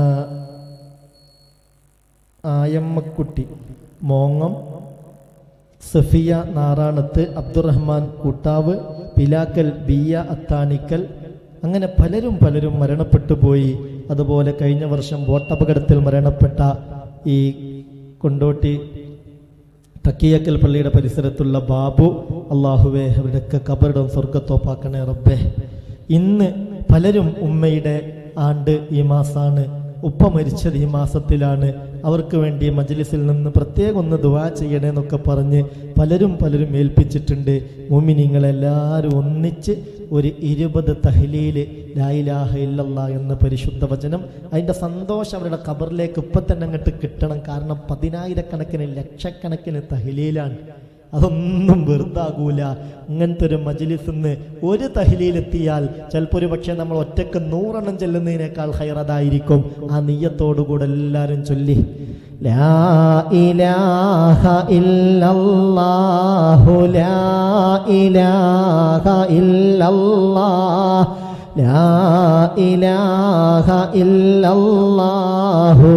ആയമ്മക്കുട്ടി മോങ്ങം സഫിയ നാറാണത്ത് അബ്ദുറഹ്മാൻ കൂട്ടാവ് പിലാക്കൽ ബിയ അത്താണിക്കൽ അങ്ങനെ പലരും പലരും മരണപ്പെട്ടു പോയി അതുപോലെ കഴിഞ്ഞ വർഷം ബോട്ടപകടത്തിൽ മരണപ്പെട്ട ഈ കൊണ്ടോട്ടി തക്കിയക്കൽ പള്ളിയുടെ പരിസരത്തുള്ള ബാബു അള്ളാഹുവെ അവരുടെയൊക്കെ കബറിടം സ്വർഗത്തോപ്പാക്കണേ റബ്ബേ ഇന്ന് പലരും ഉമ്മയുടെ ആണ്ട് ഈ മാസാണ് ഉപ്പ മരിച്ചത് ഈ മാസത്തിലാണ് അവർക്ക് വേണ്ടി മജ്ലിസിൽ നിന്ന് പ്രത്യേകം ഒന്ന് ദുവാ ചെയ്യണേ എന്നൊക്കെ പറഞ്ഞ് പലരും പലരും ഏൽപ്പിച്ചിട്ടുണ്ട് മോമിനിങ്ങളെല്ലാവരും ഒന്നിച്ച് ഒരു ഇരുപത് തഹ്ലീല് ലായിലാഹ ഇല്ലല്ലാ എന്ന പരിശുദ്ധ വചനം അതിൻ്റെ സന്തോഷം അവരുടെ ഖബറിലേക്ക് ഇപ്പം തന്നെ അങ്ങോട്ട് കിട്ടണം കാരണം പതിനായിരക്കണക്കിന് ലക്ഷക്കണക്കിന് തഹ്ലീലാണ് അതൊന്നും വെറുതാകൂല ഇങ്ങനത്തെ ഒരു മജിലിസിന്ന് ഒരു തഹ്ലീലെത്തിയാൽ ചിലപ്പോൾ ഒരു പക്ഷേ നമ്മൾ ഒറ്റക്ക് നൂറെണ്ണം ചെല്ലുന്നതിനേക്കാൾ ഹൈറതായിരിക്കും ആ നീയത്തോടുകൂടെ എല്ലാവരും ചൊല്ലി ലാ ഇലാഹ ഇല്ലല്ലാഹു ലാ ഇലാഹ ഇല്ലല്ലാഹ് ലാ ഇലാഹ ഇല്ലല്ലാഹു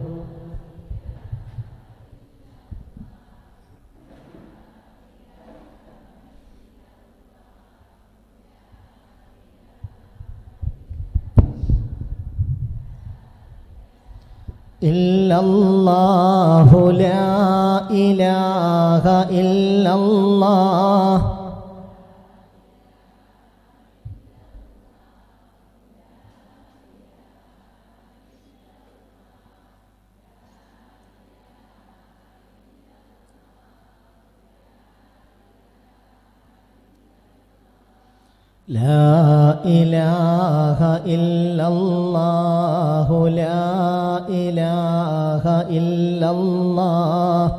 إلا الله لا إله إلا الله لا إله إلا الله لا إله إلا الله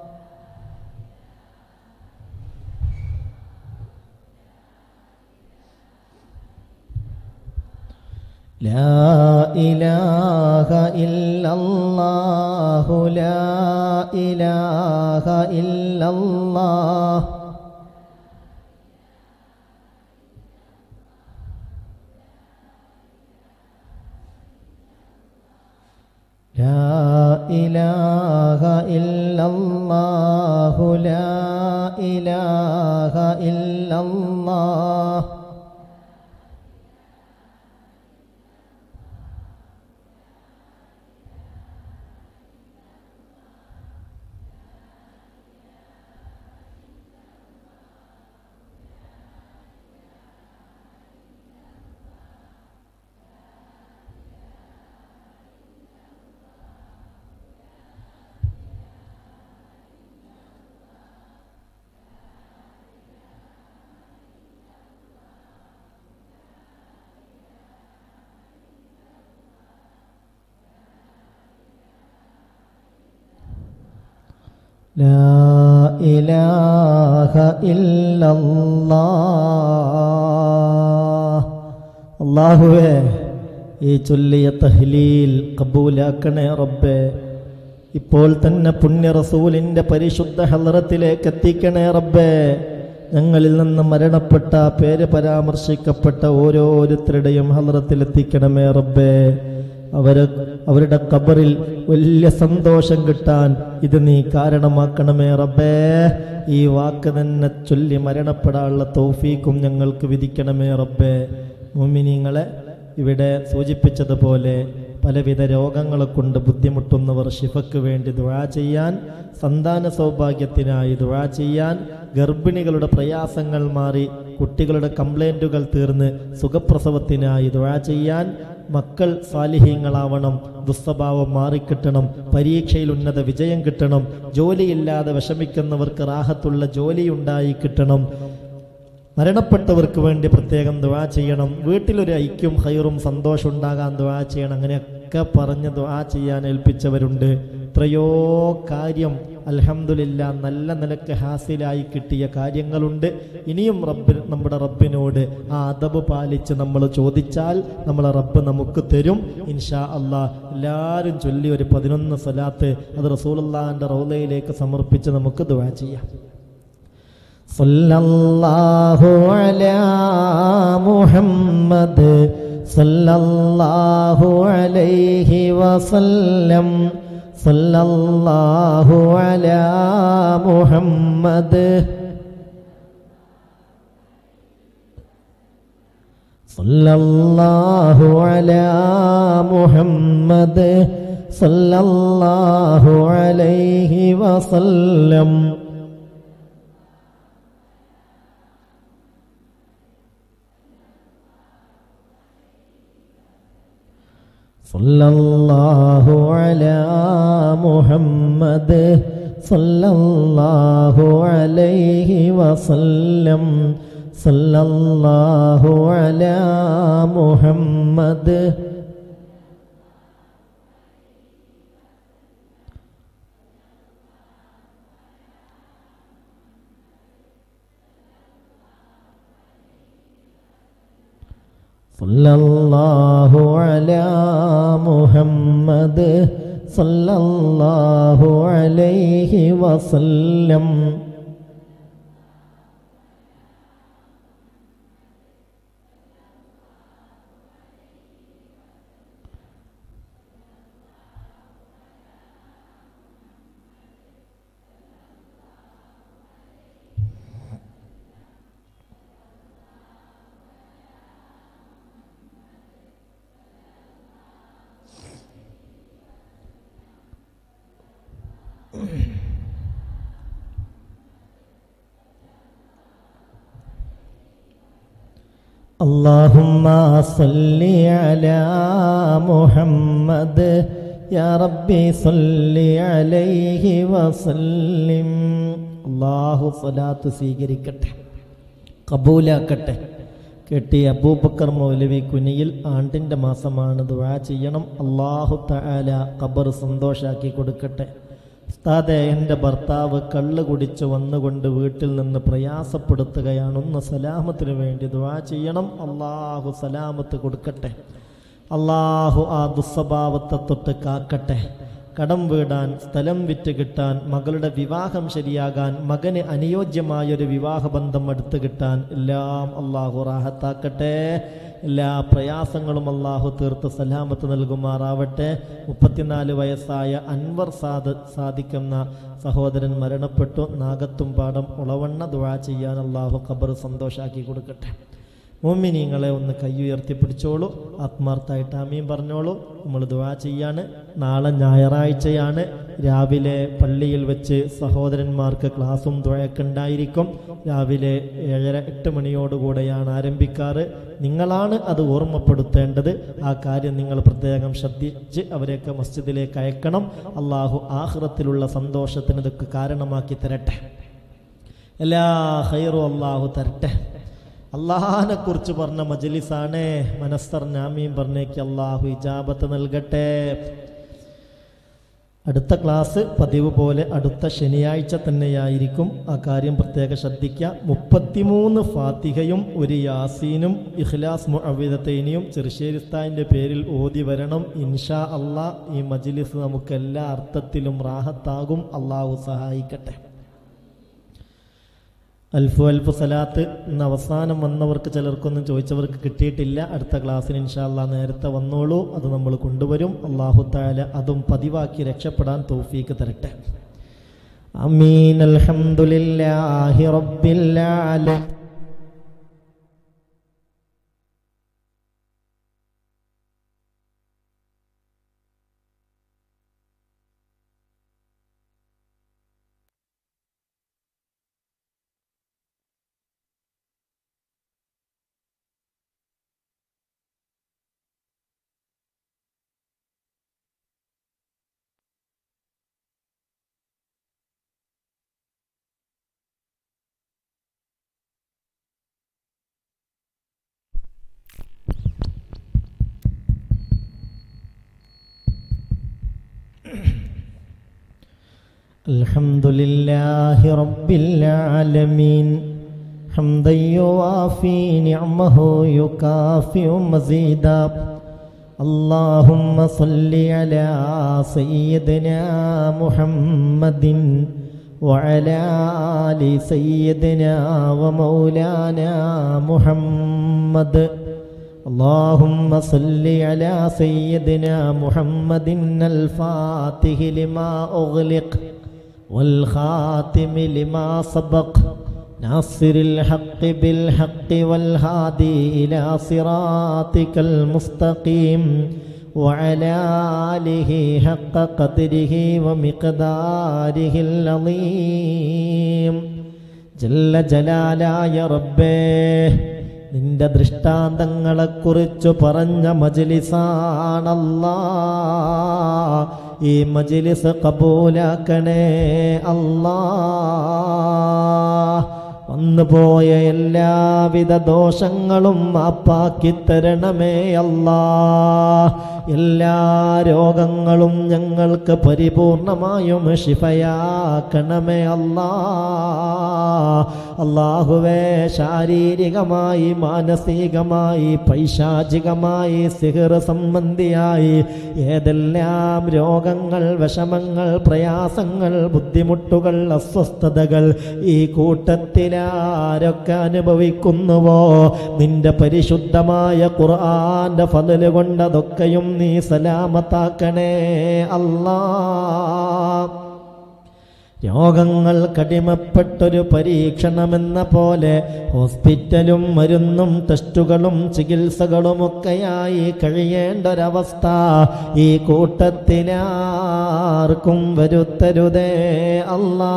لا إله إلا الله لا إله إلا الله لا إله إلا الله لا إله إلا الله لا إله إلا الله അള്ളാഹുവേ ഈ ചൊല്ലിയ തഹ്ലീൽ കബൂലാക്കണേ റബ്ബേ ഇപ്പോൾ തന്നെ പുണ്യ റസൂലിന്റെ പരിശുദ്ധ ഹലറത്തിലേക്ക് എത്തിക്കണേ റബ്ബേ ഞങ്ങളിൽ നിന്ന് മരണപ്പെട്ട പേര് പരാമർശിക്കപ്പെട്ട ഓരോരുത്തരുടെയും ഹലറത്തിൽ എത്തിക്കണമേ റബ്ബേ അവര് അവരുടെ കബറിൽ വലിയ സന്തോഷം കിട്ടാൻ ഇത് നീ കാരണമാക്കണമേ റബ്ബേ ഈ വാക്ക് തന്നെ ചൊല്ലി മരണപ്പെടാനുള്ള തൗഫീക്കും ഞങ്ങൾക്ക് വിധിക്കണമേ റബ്ബേ മുമിനിങ്ങളെ ഇവിടെ സൂചിപ്പിച്ചതുപോലെ പലവിധ രോഗങ്ങളെ കൊണ്ട് ബുദ്ധിമുട്ടുന്നവർ ഷിഫയ്ക്ക് വേണ്ടി ദുഴ ചെയ്യാൻ സന്താന സൗഭാഗ്യത്തിനായി ദുഴ ചെയ്യാൻ ഗർഭിണികളുടെ പ്രയാസങ്ങൾ മാറി കുട്ടികളുടെ കംപ്ലൈൻറ്റുകൾ തീർന്ന് സുഖപ്രസവത്തിനായി ദുഴ ചെയ്യാൻ മക്കൾ സാലിഹ്യങ്ങളാവണം ദുസ്വഭാവം മാറിക്കിട്ടണം പരീക്ഷയിൽ ഉന്നത വിജയം കിട്ടണം ജോലിയില്ലാതെ വിഷമിക്കുന്നവർക്ക് റാഹത്തുള്ള ജോലിയുണ്ടായി കിട്ടണം മരണപ്പെട്ടവർക്ക് വേണ്ടി പ്രത്യേകം ദുആ ചെയ്യണം വീട്ടിലൊരു ഐക്യം ഹൈറും സന്തോഷം ഉണ്ടാകാൻ ദുആ ചെയ്യണം അങ്ങനെയൊക്കെ പറഞ്ഞ് ദുആ ചെയ്യാൻ ഏൽപ്പിച്ചവരുണ്ട് എത്രയോ കാര്യം അൽഹംദുലില്ല നല്ല നിലക്ക് ഹാസിലായി കിട്ടിയ കാര്യങ്ങളുണ്ട് ഇനിയും റബ്ബ് നമ്മുടെ റബ്ബിനോട് ആ അദബ് പാലിച്ച് നമ്മൾ ചോദിച്ചാൽ നമ്മളെ റബ്ബ് നമുക്ക് തരും ഇൻഷാ അള്ളാ എല്ലാവരും ചൊല്ലി ഒരു പതിനൊന്ന് സ്വലാത്ത് അത് റസൂലുള്ളാഹിന്റെ റൗലയിലേക്ക് സമർപ്പിച്ച് നമുക്ക് ദുആ ചെയ്യാം صلى الله على محمد صلى الله عليه وسلم صلى الله على محمد صلى الله على محمد صلى الله عليه وسلم صلى الله على محمد صلى الله عليه وسلم صلى الله على محمد صلى الله على محمد صلى الله عليه وسلم اللهم صل على محمد يا ربي صل عليه وسلم അള്ളാഹു സ്വലാത്ത് സ്വീകരിക്കട്ടെ കബൂലാക്കട്ടെ കെട്ടി അബൂബക്കർ മൗലവി കുനിയിൽ ആണ്ടിൻ്റെ മാസമാണ് ദുആ ചെയ്യണം അള്ളാഹു തആല ഖബർ സന്തോഷാക്കി കൊടുക്കട്ടെ ഉസ്താദെ എൻ്റെ ഭർത്താവ് കള്ള് കുടിച്ച് വന്നുകൊണ്ട് വീട്ടിൽ നിന്ന് പ്രയാസപ്പെടുത്തുകയാണ് ഒന്ന് സലാമത്തിന് വേണ്ടി ദുആ ചെയ്യണം അള്ളാഹു സലാമത്ത് കൊടുക്കട്ടെ അള്ളാഹു ആ ദുസ്വഭാവത്തെ തൊട്ട് കാക്കട്ടെ കടം വീടാൻ സ്ഥലം വിറ്റ് കിട്ടാൻ മകളുടെ വിവാഹം ശരിയാകാൻ മകന് അനുയോജ്യമായൊരു വിവാഹബന്ധം അടുത്ത് കിട്ടാൻ എല്ലാം അള്ളാഹു റാഹത്താക്കട്ടെ എല്ലാ പ്രയാസങ്ങളും അള്ളാഹു തീർത്ത് സലാമത്ത് നൽകുമാറാവട്ടെ മുപ്പത്തിനാല് വയസ്സായ അൻവർ സാദ് സാധിക്കുന്ന സഹോദരൻ മരണപ്പെട്ടു നാഗത്തുംപാടം ഉളവണ്ണ ദുഴ ചെയ്യാൻ അള്ളാഹു ഖബർ സന്തോഷാക്കി കൊടുക്കട്ടെ മോമിനിങ്ങളെ ഒന്ന് കൈയുയർത്തി പിടിച്ചോളൂ ആത്മാർത്ഥമായിട്ട് ആമീൻ പറഞ്ഞോളൂ നമ്മൾ ദുവാ ചെയ്യാണ് നാളെ ഞായറാഴ്ചയാണ് രാവിലെ പള്ളിയിൽ വെച്ച് സഹോദരന്മാർക്ക് ക്ലാസ്സും തുഴയൊക്കെ ഉണ്ടായിരിക്കും രാവിലെ ഏഴര എട്ട് മണിയോടുകൂടെയാണ് ആരംഭിക്കാറ് നിങ്ങളാണ് അത് ഓർമ്മപ്പെടുത്തേണ്ടത് ആ കാര്യം നിങ്ങൾ പ്രത്യേകം ശ്രദ്ധിച്ച് അവരെയൊക്കെ മസ്ജിദിലേക്ക് അയക്കണം അള്ളാഹു ആഹ്റത്തിലുള്ള സന്തോഷത്തിന് ഇതൊക്കെ കാരണമാക്കി തരട്ടെ എല്ലാ ഹൈറും അള്ളാഹു തരട്ടെ അള്ളാഹാനെ കുറിച്ച് പറഞ്ഞ മജലിസാണ് മനസ്സർ നാമീം പറഞ്ഞേക്ക് അള്ളാഹു ഇജാബത്ത് നൽകട്ടെ അടുത്ത ക്ലാസ് പതിവ് പോലെ അടുത്ത ശനിയാഴ്ച തന്നെയായിരിക്കും ആ കാര്യം പ്രത്യേകം ശ്രദ്ധിക്കുക മുപ്പത്തിമൂന്ന് ഫാത്തിഹയും ഒരു യാസീനും ഇഖ്ലാസ് മുഅവിദത്തൈനിയും ചെറുശ്ശേരിസ്ഥാൻ്റെ പേരിൽ ഓതി വരണം ഇൻഷാ അള്ളാ ഈ മജ്ലിസ് നമുക്ക് എല്ലാ അർത്ഥത്തിലും റാഹത്താകും അള്ളാഹു സഹായിക്കട്ടെ അൽഫു അൽഫു സലാത്ത് ഇന്ന് അവസാനം വന്നവർക്ക് ചിലർക്കൊന്നും ചോദിച്ചവർക്ക് കിട്ടിയിട്ടില്ല അടുത്ത ക്ലാസ്സിന് ഇൻഷാല്ല നേരത്തെ വന്നോളൂ അത് നമ്മൾ കൊണ്ടുവരും അള്ളാഹു താല അതും പതിവാക്കി രക്ഷപ്പെടാൻ തൗഫീക്ക് തരട്ടെ അമീൻ അൽഹംദുലില്ലാഹി റബ്ബിൽ ആലമീൻ الحمد لله رب العالمين حمدا يوافي نعمه يكافئ مزيدا اللهم صل على سيدنا محمد وعلى آل سيدنا ومولانا محمد اللهم صل على سيدنا محمد الفاتح لما أغلق والخاتم لما سبق ناصر الحق بالحق والهادي إلى صراطك المستقيم وعلى آله حق قدره ومقداره العظيم ജല്ല ജലാലായ റബ്ബേ നിന്റെ ദൃഷ്ടാന്തങ്ങളെക്കുറിച്ച് പറഞ്ഞ മജിലിസാണല്ലാ ഈ മജിലിസ് കബൂലാക്കണേ അല്ലാ വന്നുപോയ എല്ലാവിധ ദോഷങ്ങളും മാപ്പാക്കി തരണമേ അല്ലാ എല്ലാ രോഗങ്ങളും ഞങ്ങൾക്ക് പരിപൂർണമായും ശിഫയാക്കണമേ അല്ലാ അള്ളാഹുവേ ശാരീരികമായി മാനസികമായി പൈശാചികമായി സിഹിർ സംബന്ധിയായി ഏതെല്ലാം രോഗങ്ങൾ വിഷമങ്ങൾ പ്രയാസങ്ങൾ ബുദ്ധിമുട്ടുകൾ അസ്വസ്ഥതകൾ ഈ കൂട്ടത്തിലാരൊക്കെ അനുഭവിക്കുന്നുവോ നിന്റെ പരിശുദ്ധമായ ഖുർആന്റെ ഫതല് കൊണ്ടതൊക്കെയും നീ സലാമത്താക്കണേ അല്ലാ രോഗങ്ങൾ കടിമപ്പെട്ടൊരു പരീക്ഷണമെന്ന പോലെ ഹോസ്പിറ്റലും മരുന്നും ടെസ്റ്റുകളും ചികിത്സകളുമൊക്കെയായി കഴിയേണ്ടൊരവസ്ഥ ഈ കൂട്ടത്തിലാർക്കും വരുത്തരുതേ അല്ലാ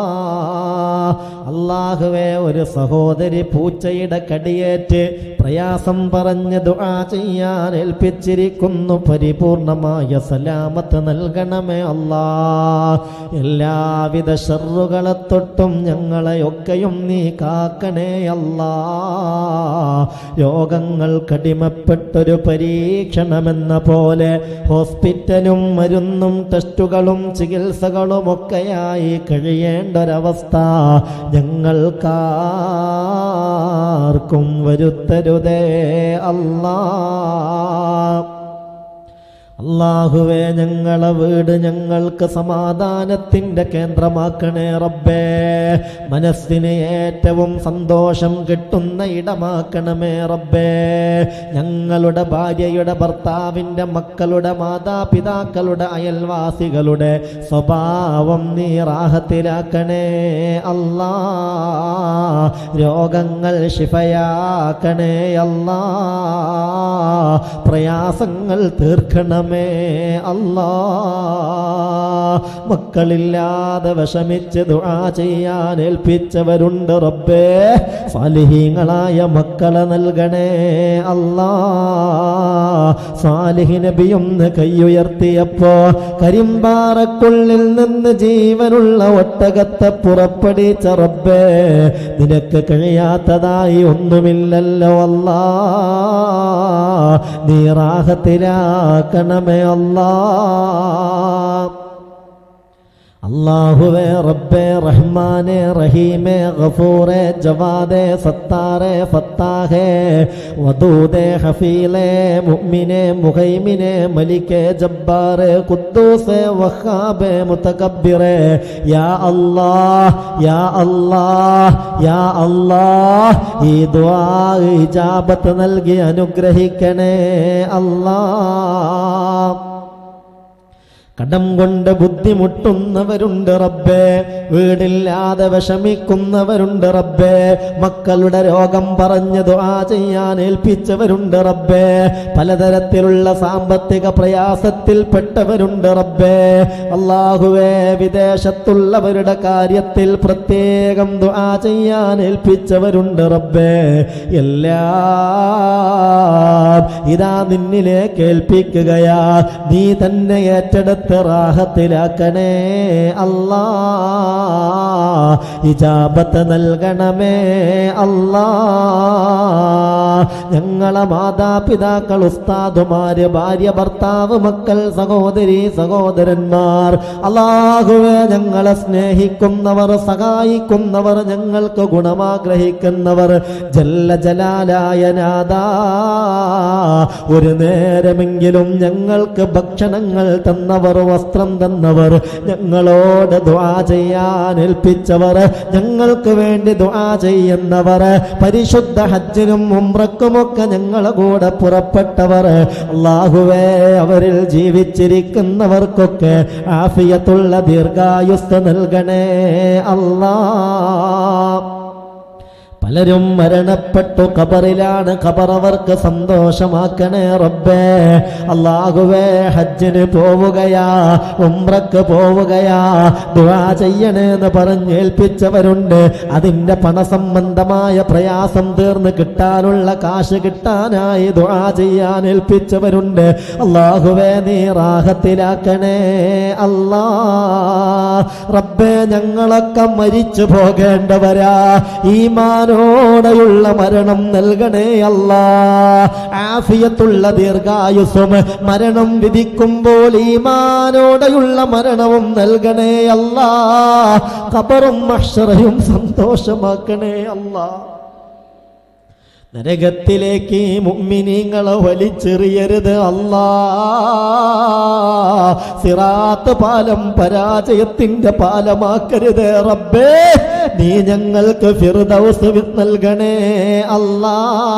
അള്ളാഹുവേ ഒരു സഹോദരി പൂച്ചയുടെ കടിയേറ്റ് പ്രയാസം പറഞ്ഞ് ദുആ ചെയ്യാൻ ഏൽപ്പിച്ചിരിക്കുന്നു പരിപൂർണമായ സലാമത്ത് നൽകണമേ അല്ലാ എല്ലാവിധ ഷറുകളെ തൊട്ടും ഞങ്ങളെയൊക്കെയും നീ കാക്കണേ അല്ലാ രോഗങ്ങൾ കടിമപ്പെട്ടൊരു പരീക്ഷണമെന്ന പോലെ ഹോസ്പിറ്റലും മരുന്നും ടെസ്റ്റുകളും ചികിത്സകളും ഒക്കെയായി കഴിയേണ്ടൊരവസ്ഥ ഞങ്ങൾക്കാർക്കും വരുത്തരുതേ അല്ലാ അള്ളാഹുവേ ഞങ്ങളെ വീട് ഞങ്ങൾക്ക് സമാധാനത്തിന്റെ കേന്ദ്രമാക്കണേ റബ്ബേ മനസ്സിന് ഏറ്റവും സന്തോഷം കിട്ടുന്ന ഇടമാക്കണമേ റബ്ബേ ഞങ്ങളുടെ ഭാര്യയുടെ ഭർത്താവിൻ്റെ മക്കളുടെ മാതാപിതാക്കളുടെ അയൽവാസികളുടെ സ്വഭാവം നീ റാഹത്തിലാക്കണേ അല്ലാ രോഗങ്ങൾ ശിഫയാക്കണേ അല്ലാ പ്രയാസങ്ങൾ തീർക്കണമേ അല്ലാ മക്കളില്ലാതെ വിഷമിച്ച് ദുആ ചെയ്യാൻ ഏൽപ്പിച്ചവരുണ്ട് റബ്ബേ സാലിഹീങ്ങളായ മക്കളെ നൽകണേ അല്ലാ സാലിഹി നബിയൊന്ന് കൈയുയർത്തിയപ്പോ കരിമ്പാറക്കുള്ളിൽ നിന്ന് ജീവനുള്ള ഒട്ടകത്തെ പുറപ്പെടിച്ച റബ്ബേ നിനക്ക് കഴിയാത്തതായി ഒന്നുമില്ലല്ലോ അല്ലാ നീ റാഹത്തിലാക്കണമേ അല്ലാ അള്ളാഹുവേ റബ്ബേ റഹ്മാനെ റഹീമേ ഗഫൂറെ ജവാദെ സത്താറെ ഫത്താഹേ വദൂദെ ഹഫീലെ മുഅ്മിനെ മുഹൈമിനെ മലിക്കെ ജബ്ബാറെ ഖുദ്ദൂസെ വഹാബെ മുതകബ്ബിറെ യാ അല്ലാഹ് യാ അല്ലാഹ് യാ അല്ലാഹ് ഈ ദുആ ഇജാബത്ത് നൽകി അനുഗ്രഹിക്കണേ അല്ലാഹ് കടം കൊണ്ട് ബുദ്ധിമുട്ടുന്നവരുണ്ട് റബ്ബേ വീടില്ലാതെ വിഷമിക്കുന്നവരുണ്ട് റബ്ബേ മക്കളുടെ രോഗം പറഞ്ഞ് ദുആ ചെയ്യാൻ ഏൽപ്പിച്ചവരുണ്ട് റബ്ബേ പലതരത്തിലുള്ള സാമ്പത്തിക പ്രയാസത്തിൽപ്പെട്ടവരുണ്ട് റബ്ബേ അള്ളാഹുവേ വിദേശത്തുള്ളവരുടെ കാര്യത്തിൽ പ്രത്യേകം ദുആ ചെയ്യാൻ ഏൽപ്പിച്ചവരുണ്ട് റബ്ബേ എല്ലാം ഇതാ നിന്നിലേക്ക് ഏൽപ്പിക്കുകയാ നീ തന്നെ ഏറ്റെടുത്ത് റാഹത്തിലാക്കണേ അല്ലാ ഇജാബത്ത് നൽകണമേ അല്ലാ ഞങ്ങളെ മാതാപിതാക്കൾ ഉസ്താദുമാര് ഭാര്യ ഭർത്താവ് മക്കൾ സഹോദരി സഹോദരന്മാർ അള്ളാഹുവെ ഞങ്ങളെ സ്നേഹിക്കുന്നവർ സഹായിക്കുന്നവർ ഞങ്ങൾക്ക് ഗുണമാഗ്രഹിക്കുന്നവർ ജല്ല ജലാലായ നാദാ ഒരു നേരമെങ്കിലും ഞങ്ങൾക്ക് ഭക്ഷണങ്ങൾ തന്നവർ വസ്ത്രം തന്നവർ ഞങ്ങളോട് ദുആ ചെയ്യാൻ ഏൽപ്പിച്ചവർ ഞങ്ങൾക്ക് വേണ്ടി ദുആ ചെയ്യുന്നവർ പരിശുദ്ധ ഹജ്ജിനും ഉംറക്കുമൊക്കെ ഞങ്ങളെ കൂടെ പുറപ്പെട്ടവർ അള്ളാഹുവേ അവരിൽ ജീവിച്ചിരിക്കുന്നവർക്കൊക്കെ ആഫിയത്തുള്ള ദീർഘായുസ് നൽകണേ അല്ലാ പലരും മരണപ്പെട്ടു ഖബറിലാണ് ഖബർ അവർക്ക് സന്തോഷമാക്കണേ റബ്ബേ അള്ളാഹുവേ ഹജ്ജിന് പോവുകയാ ഉംറക്ക് പോവുകയാ ദുആ ചെയ്യണേന്ന് പറഞ്ഞേൽപ്പിച്ചവരുണ്ട് അതിൻ്റെ പണസംബന്ധമായ പ്രയാസം തീർന്ന് കിട്ടാനുള്ള കാശ് കിട്ടാനായി ദുആ ചെയ്യാൻ ഏൽപ്പിച്ചവരുണ്ട് അള്ളാഹുവേ നീ റാഹത്തിലാക്കണേ അല്ലാ റബ്ബേ ഞങ്ങളൊക്കെ മരിച്ചു പോകേണ്ടവരാ ഈമാനോടെയുള്ള മരണം നൽകണേ അല്ലാ ആഫിയത്തുള്ള ദീർഘായുസ്സും മരണം വിധിക്കുമ്പോൾ ഈമാനോടെയുള്ള മരണവും നൽകണേ അല്ലാ ഖബറും മഹ്ശറയും സന്തോഷമാക്കണേ അല്ലാ നരകത്തിലേക്ക് ഈ മുമ്മിനീങ്ങളെ വലിച്ചെറിയരുത് അല്ലാ സിറാത്ത് പാലം പരാജയത്തിന്റെ പാലമാക്കരുത് റബ്ബേ നീ ഞങ്ങൾക്ക് ഫിർദൗസ് നൽകണേ അല്ലാ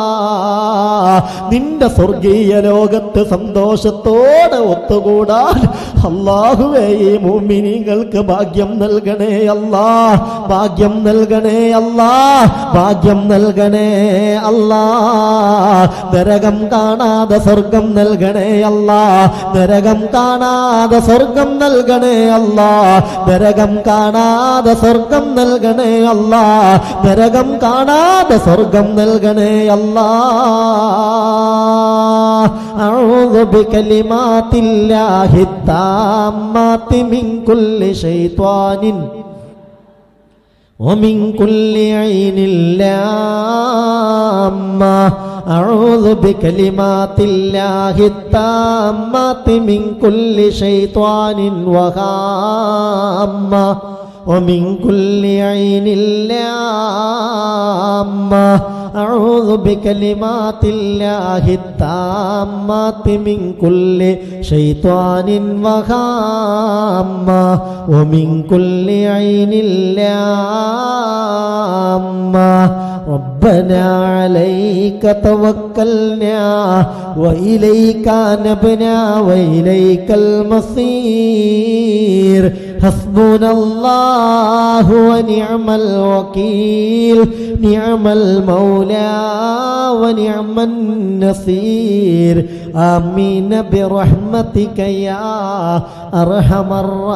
നിന്റെ സ്വർഗീയ ലോകത്ത് സന്തോഷത്തോടെ ഒത്തുകൂടാൻ അള്ളാഹുവേ ഈ മുമ്മിനീങ്ങൾക്ക് ഭാഗ്യം നൽകണേ അല്ലാ ഭാഗ്യം നൽകണേ അല്ലാ ഭാഗ്യം നൽകണേ അല്ലാ നരകം കാണാതെ സ്വർഗം നൽകണേ അല്ലാ നരകം കാണാതെ സ്വർഗം നൽകണേ അല്ലാ നരകം കാണാതെ സ്വർഗം നൽകണേ അല്ലാ നരകം കാണാതെ സ്വർഗം നൽകണേ അല്ലാ أعوذ بكلمات الله التامات من كل شيطان ومن كل عين لامة أعوذ بكلمات الله التامات من كل شيطان وهامة ومن كل عين لامة أعوذ بكلمات الله التامات من كل شيطان وهامة ومن كل عين لامة ربنا عليك توكلنا وإليك نبنا وإليك المصير حسبنا الله ونعم الوكيل نعم المولى ونعم النصير آمين برحمتك يا أرحم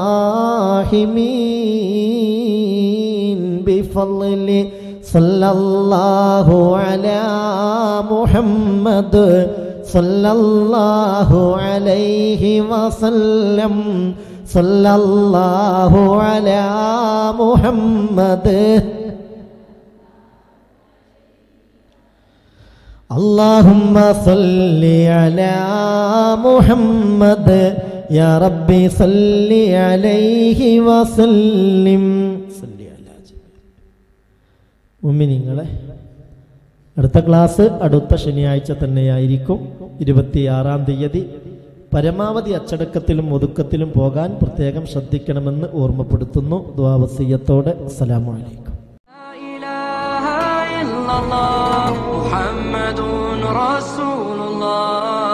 الراحمين بفضل صلى الله على محمد صلى الله عليه وسلم صلى الله على محمد اللهم صل على محمد യാ റബ്ബി സല്ലി അലൈഹി വസല്ലിം സല്ലി അലാ മുഅ്മിനീങ്ങളെ അടുത്ത ക്ലാസ് അടുത്ത ശനിയാഴ്ച തന്നെയായിരിക്കും ഇരുപത്തിയാറാം തീയതി പരമാവധി അച്ചടക്കത്തിലും ഒതുക്കത്തിലും പോകാൻ പ്രത്യേകം ശ്രദ്ധിക്കണമെന്ന് ഓർമ്മപ്പെടുത്തുന്നു ദ്വാവസീയത്തോടെ അസ്സലാമു അലൈക്കും لا إله إلا الله محمد رسول الله